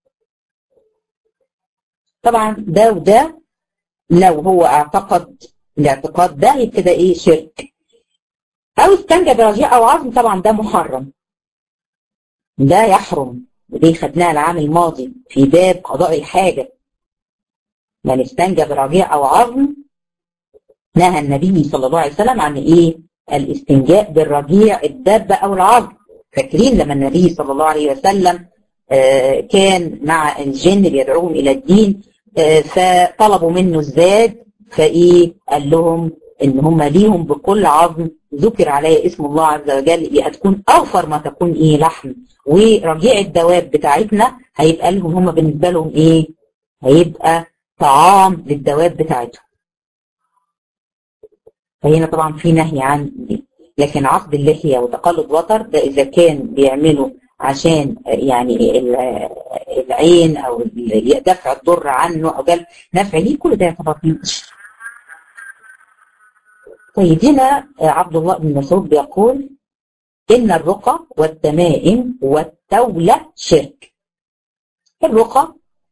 طبعا ده وده لو هو اعتقد الاعتقاد ده يبقى ايه شرك او استنجى برجاء او عظم طبعا ده محرم ده يحرم ودي خدناها العام الماضي في باب قضاء الحاجة من استنجى برجاء او عظم نهى النبي صلى الله عليه وسلم عن ايه الاستنجاء بالرجيع الدابة او العظم فاكرين لما النبي صلى الله عليه وسلم آه كان مع الجن بيدعوهم الى الدين آه فطلبوا منه الزاد فايه قال لهم ان هم ليهم بكل عظم ذكر عليها اسم الله عز وجل يبقى تكون اوفر ما تكون ايه لحم ورجيع الدواب بتاعتنا هيبقى لهم هم بالنسبه لهم ايه هيبقى طعام للدواب بتاعتهم فهنا طبعا في نهي عن دي لكن عقد اللحية وتقلد وتر ده إذا كان بيعمله عشان يعني العين أو دفع الضر عنه أو جلب نفع ليه كل ده يعتبر من الشرك. طيب هنا عبد الله بن مسعود بيقول إن الرقى والتمائم والتولة شرك. الرقى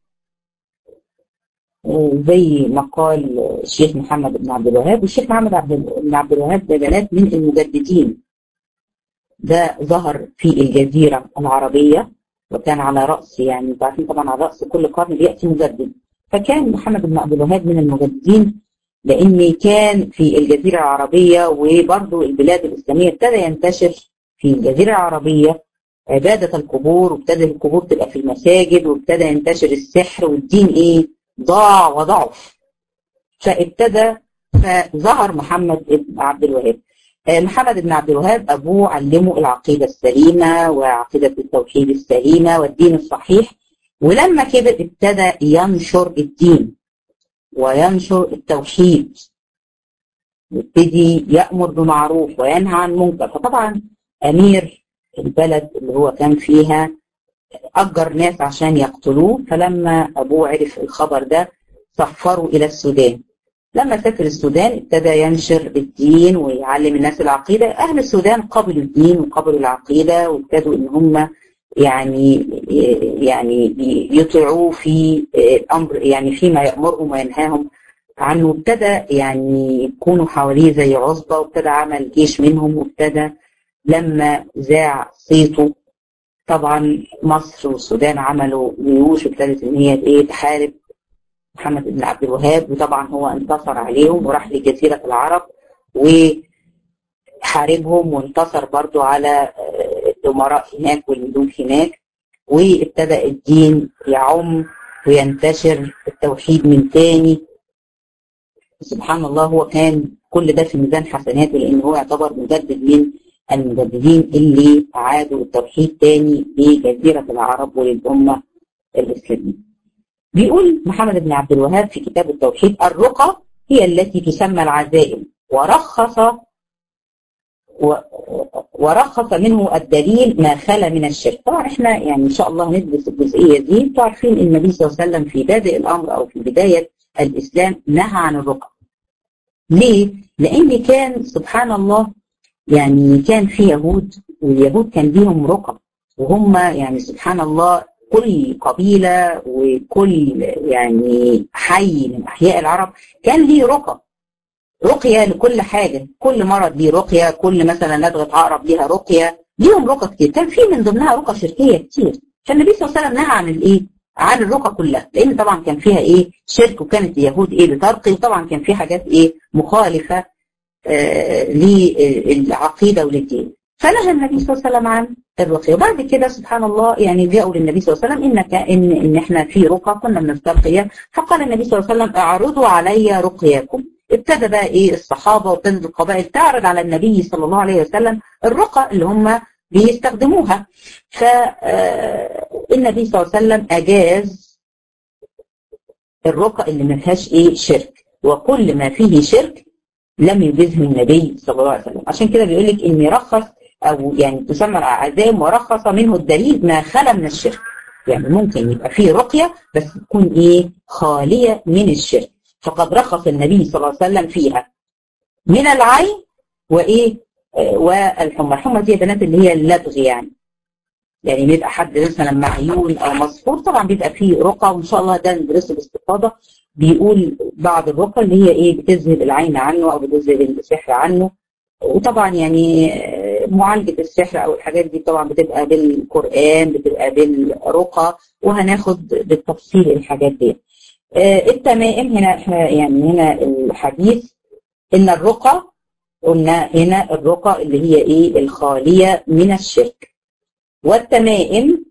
زي ما قال الشيخ محمد بن عبد الوهاب والشيخ محمد عبد بن عبد الوهاب ده بنات من المجددين ده ظهر في الجزيرة العربية وكان على رأس يعني انتوا عارفين طبعا على رأس كل قرن بيأتي مجدد فكان محمد بن عبد الوهاب من المجددين لأن كان في الجزيرة العربية وبرضه البلاد الإسلامية ابتدى ينتشر في الجزيرة العربية عبادة القبور وابتدى القبور تبقى في المساجد وابتدى ينتشر السحر والدين إيه ضاع وضعف فابتدى فظهر محمد بن عبد الوهاب محمد بن عبد الوهاب أبوه علمه العقيدة السليمة وعقيدة التوحيد السليمة والدين الصحيح ولما كبر ابتدى ينشر الدين وينشر التوحيد يبتدي يأمر بمعروف وينهى عن منكر فطبعا أمير البلد اللي هو كان فيها أجر ناس عشان يقتلوه فلما أبوه عرف الخبر ده سفروا إلى السودان لما سافر السودان ابتدى ينشر الدين ويعلم الناس العقيدة أهل السودان قبلوا الدين وقبلوا العقيدة وابتدوا إن هم يعني يعني يطيعوه في الأمر يعني فيما يأمرهم وينهاهم عنه ابتدى يعني يكونوا حواليه زي عصبة وابتدى عمل جيش منهم وابتدى لما ذاع صيته طبعا مصر والسودان عملوا جيوش وابتدت ان هي ايه تحارب محمد بن عبد الوهاب وطبعا هو انتصر عليهم وراح لجزيرة العرب وحاربهم وانتصر برضو على الأمراء هناك والملوك هناك وابتدأ الدين يعم وينتشر التوحيد من تاني سبحان الله هو كان كل ده في ميزان حسناته لأن هو يعتبر مجدد من المجددين اللي عادوا التوحيد تاني لجزيرة العرب وللأمة الإسلامية. بيقول محمد بن عبد الوهاب في كتاب التوحيد الرقى هي التي تسمى العزائم ورخص و ورخص منه الدليل ما خلا من الشرك طبعا احنا يعني ان شاء الله ندرس الجزئيه دي انتوا عارفين ان النبي صلى الله عليه وسلم في بادئ الامر او في بدايه الاسلام نهى عن الرقى ليه؟ لان كان سبحان الله يعني كان في يهود واليهود كان ليهم رقى وهم يعني سبحان الله كل قبيلة وكل يعني حي من أحياء العرب كان ليه رقى رقية لكل حاجة كل مرض ليه رقية كل مثلا لدغة عقرب ليها رقية ليهم رقى كتير كان في من ضمنها رقى شركية كتير فالنبي صلى الله عليه وسلم نهى عن الايه عن الرقى كلها لان طبعا كان فيها ايه شرك وكانت اليهود ايه بترقي وطبعا كان في حاجات ايه مخالفة آه للعقيدة وللدين فنهى النبي صلى الله عليه وسلم عن الرقية وبعد كده سبحان الله يعني جاءوا للنبي صلى الله عليه وسلم إنك إن إن إحنا في رقى كنا بنسترقية فقال النبي صلى الله عليه وسلم اعرضوا علي رقياكم ابتدى بقى إيه الصحابة وابتدت القبائل تعرض على النبي صلى الله عليه وسلم الرقى اللي هم بيستخدموها فالنبي صلى الله عليه وسلم أجاز الرقى اللي ما فيهاش إيه شرك وكل ما فيه شرك لم يجزه النبي صلى الله عليه وسلم عشان كده بيقول لك ان رخص او يعني تسمى العزائم ورخص منه الدليل ما خلا من الشرك يعني ممكن يبقى فيه رقية بس تكون ايه خالية من الشرك فقد رخص النبي صلى الله عليه وسلم فيها من العين وايه آه والحمى الحمى دي بنات اللي هي اللدغ يعني يعني بيبقى حد مثلا معيون او مصفور طبعا بيبقى فيه رقى وان شاء الله ده ندرسه باستفاضه بيقول بعض الرقى اللي هي ايه بتذهب العين عنه او بتذهب السحر عنه وطبعا يعني معالجة السحر او الحاجات دي طبعا بتبقى بالقرآن بتبقى بالرقى وهناخد بالتفصيل الحاجات دي التمائم هنا احنا يعني هنا الحديث ان الرقى قلنا هنا الرقى اللي هي ايه الخالية من الشرك والتمائم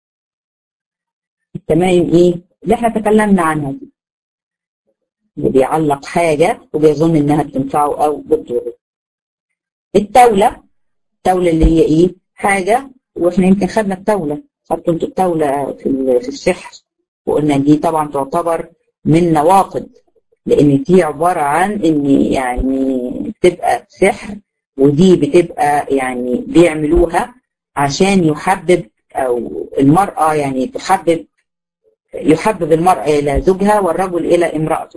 التمائم ايه اللي احنا تكلمنا عنها دي اللي بيعلق حاجة وبيظن انها بتنفعه او بتضره التولة التولة اللي هي ايه حاجة واحنا يمكن خدنا التولة خدتوا انتوا التولة في في السحر وقلنا دي طبعا تعتبر من نواقض لان دي عبارة عن ان يعني بتبقى سحر ودي بتبقى يعني بيعملوها عشان يحبب او المرأة يعني تحبب يحبب المرأة الى زوجها والرجل الى امرأته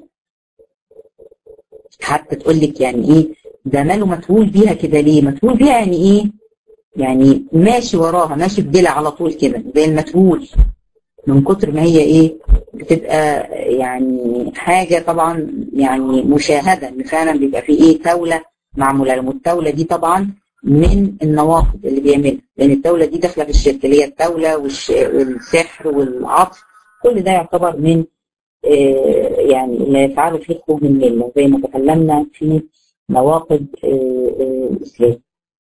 حتى تقول لك يعني ايه ده ماله متهول بيها كده ليه متهول بيها يعني ايه يعني ماشي وراها ماشي بدلع على طول كده زي المتهول من كتر ما هي ايه بتبقى يعني حاجة طبعا يعني مشاهدة ان فعلا بيبقى في ايه تولة معمولة لهم التولة دي طبعا من النواقض اللي بيعملها لان التولة دي داخلة في الشرك اللي هي التولة والسحر والعطف كل ده يعتبر من آه يعني اللي يفعله في خروج من المله زي ما تكلمنا في نواقض الاسلام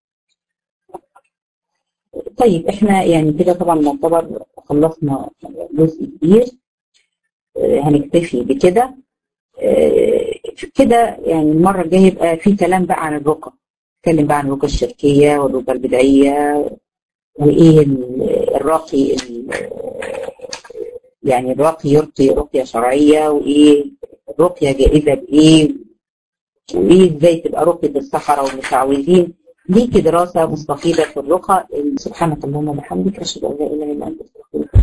طيب احنا يعني كده طبعا نعتبر خلصنا جزء كبير هنكتفي بكده كده يعني المرة الجاية يبقى في كلام بقى عن الرقى نتكلم بقى عن الرقى الشركية والرقى البدعية وإيه الراقي يعني الراقي يرقي رقية شرعية وإيه الرقية جائزة بإيه وإيه إزاي تبقى رقية الصحراء والمتعوذين ليكي دراسة مستفيضة في الرقى سبحانك اللهم وبحمدك أشهد أن لا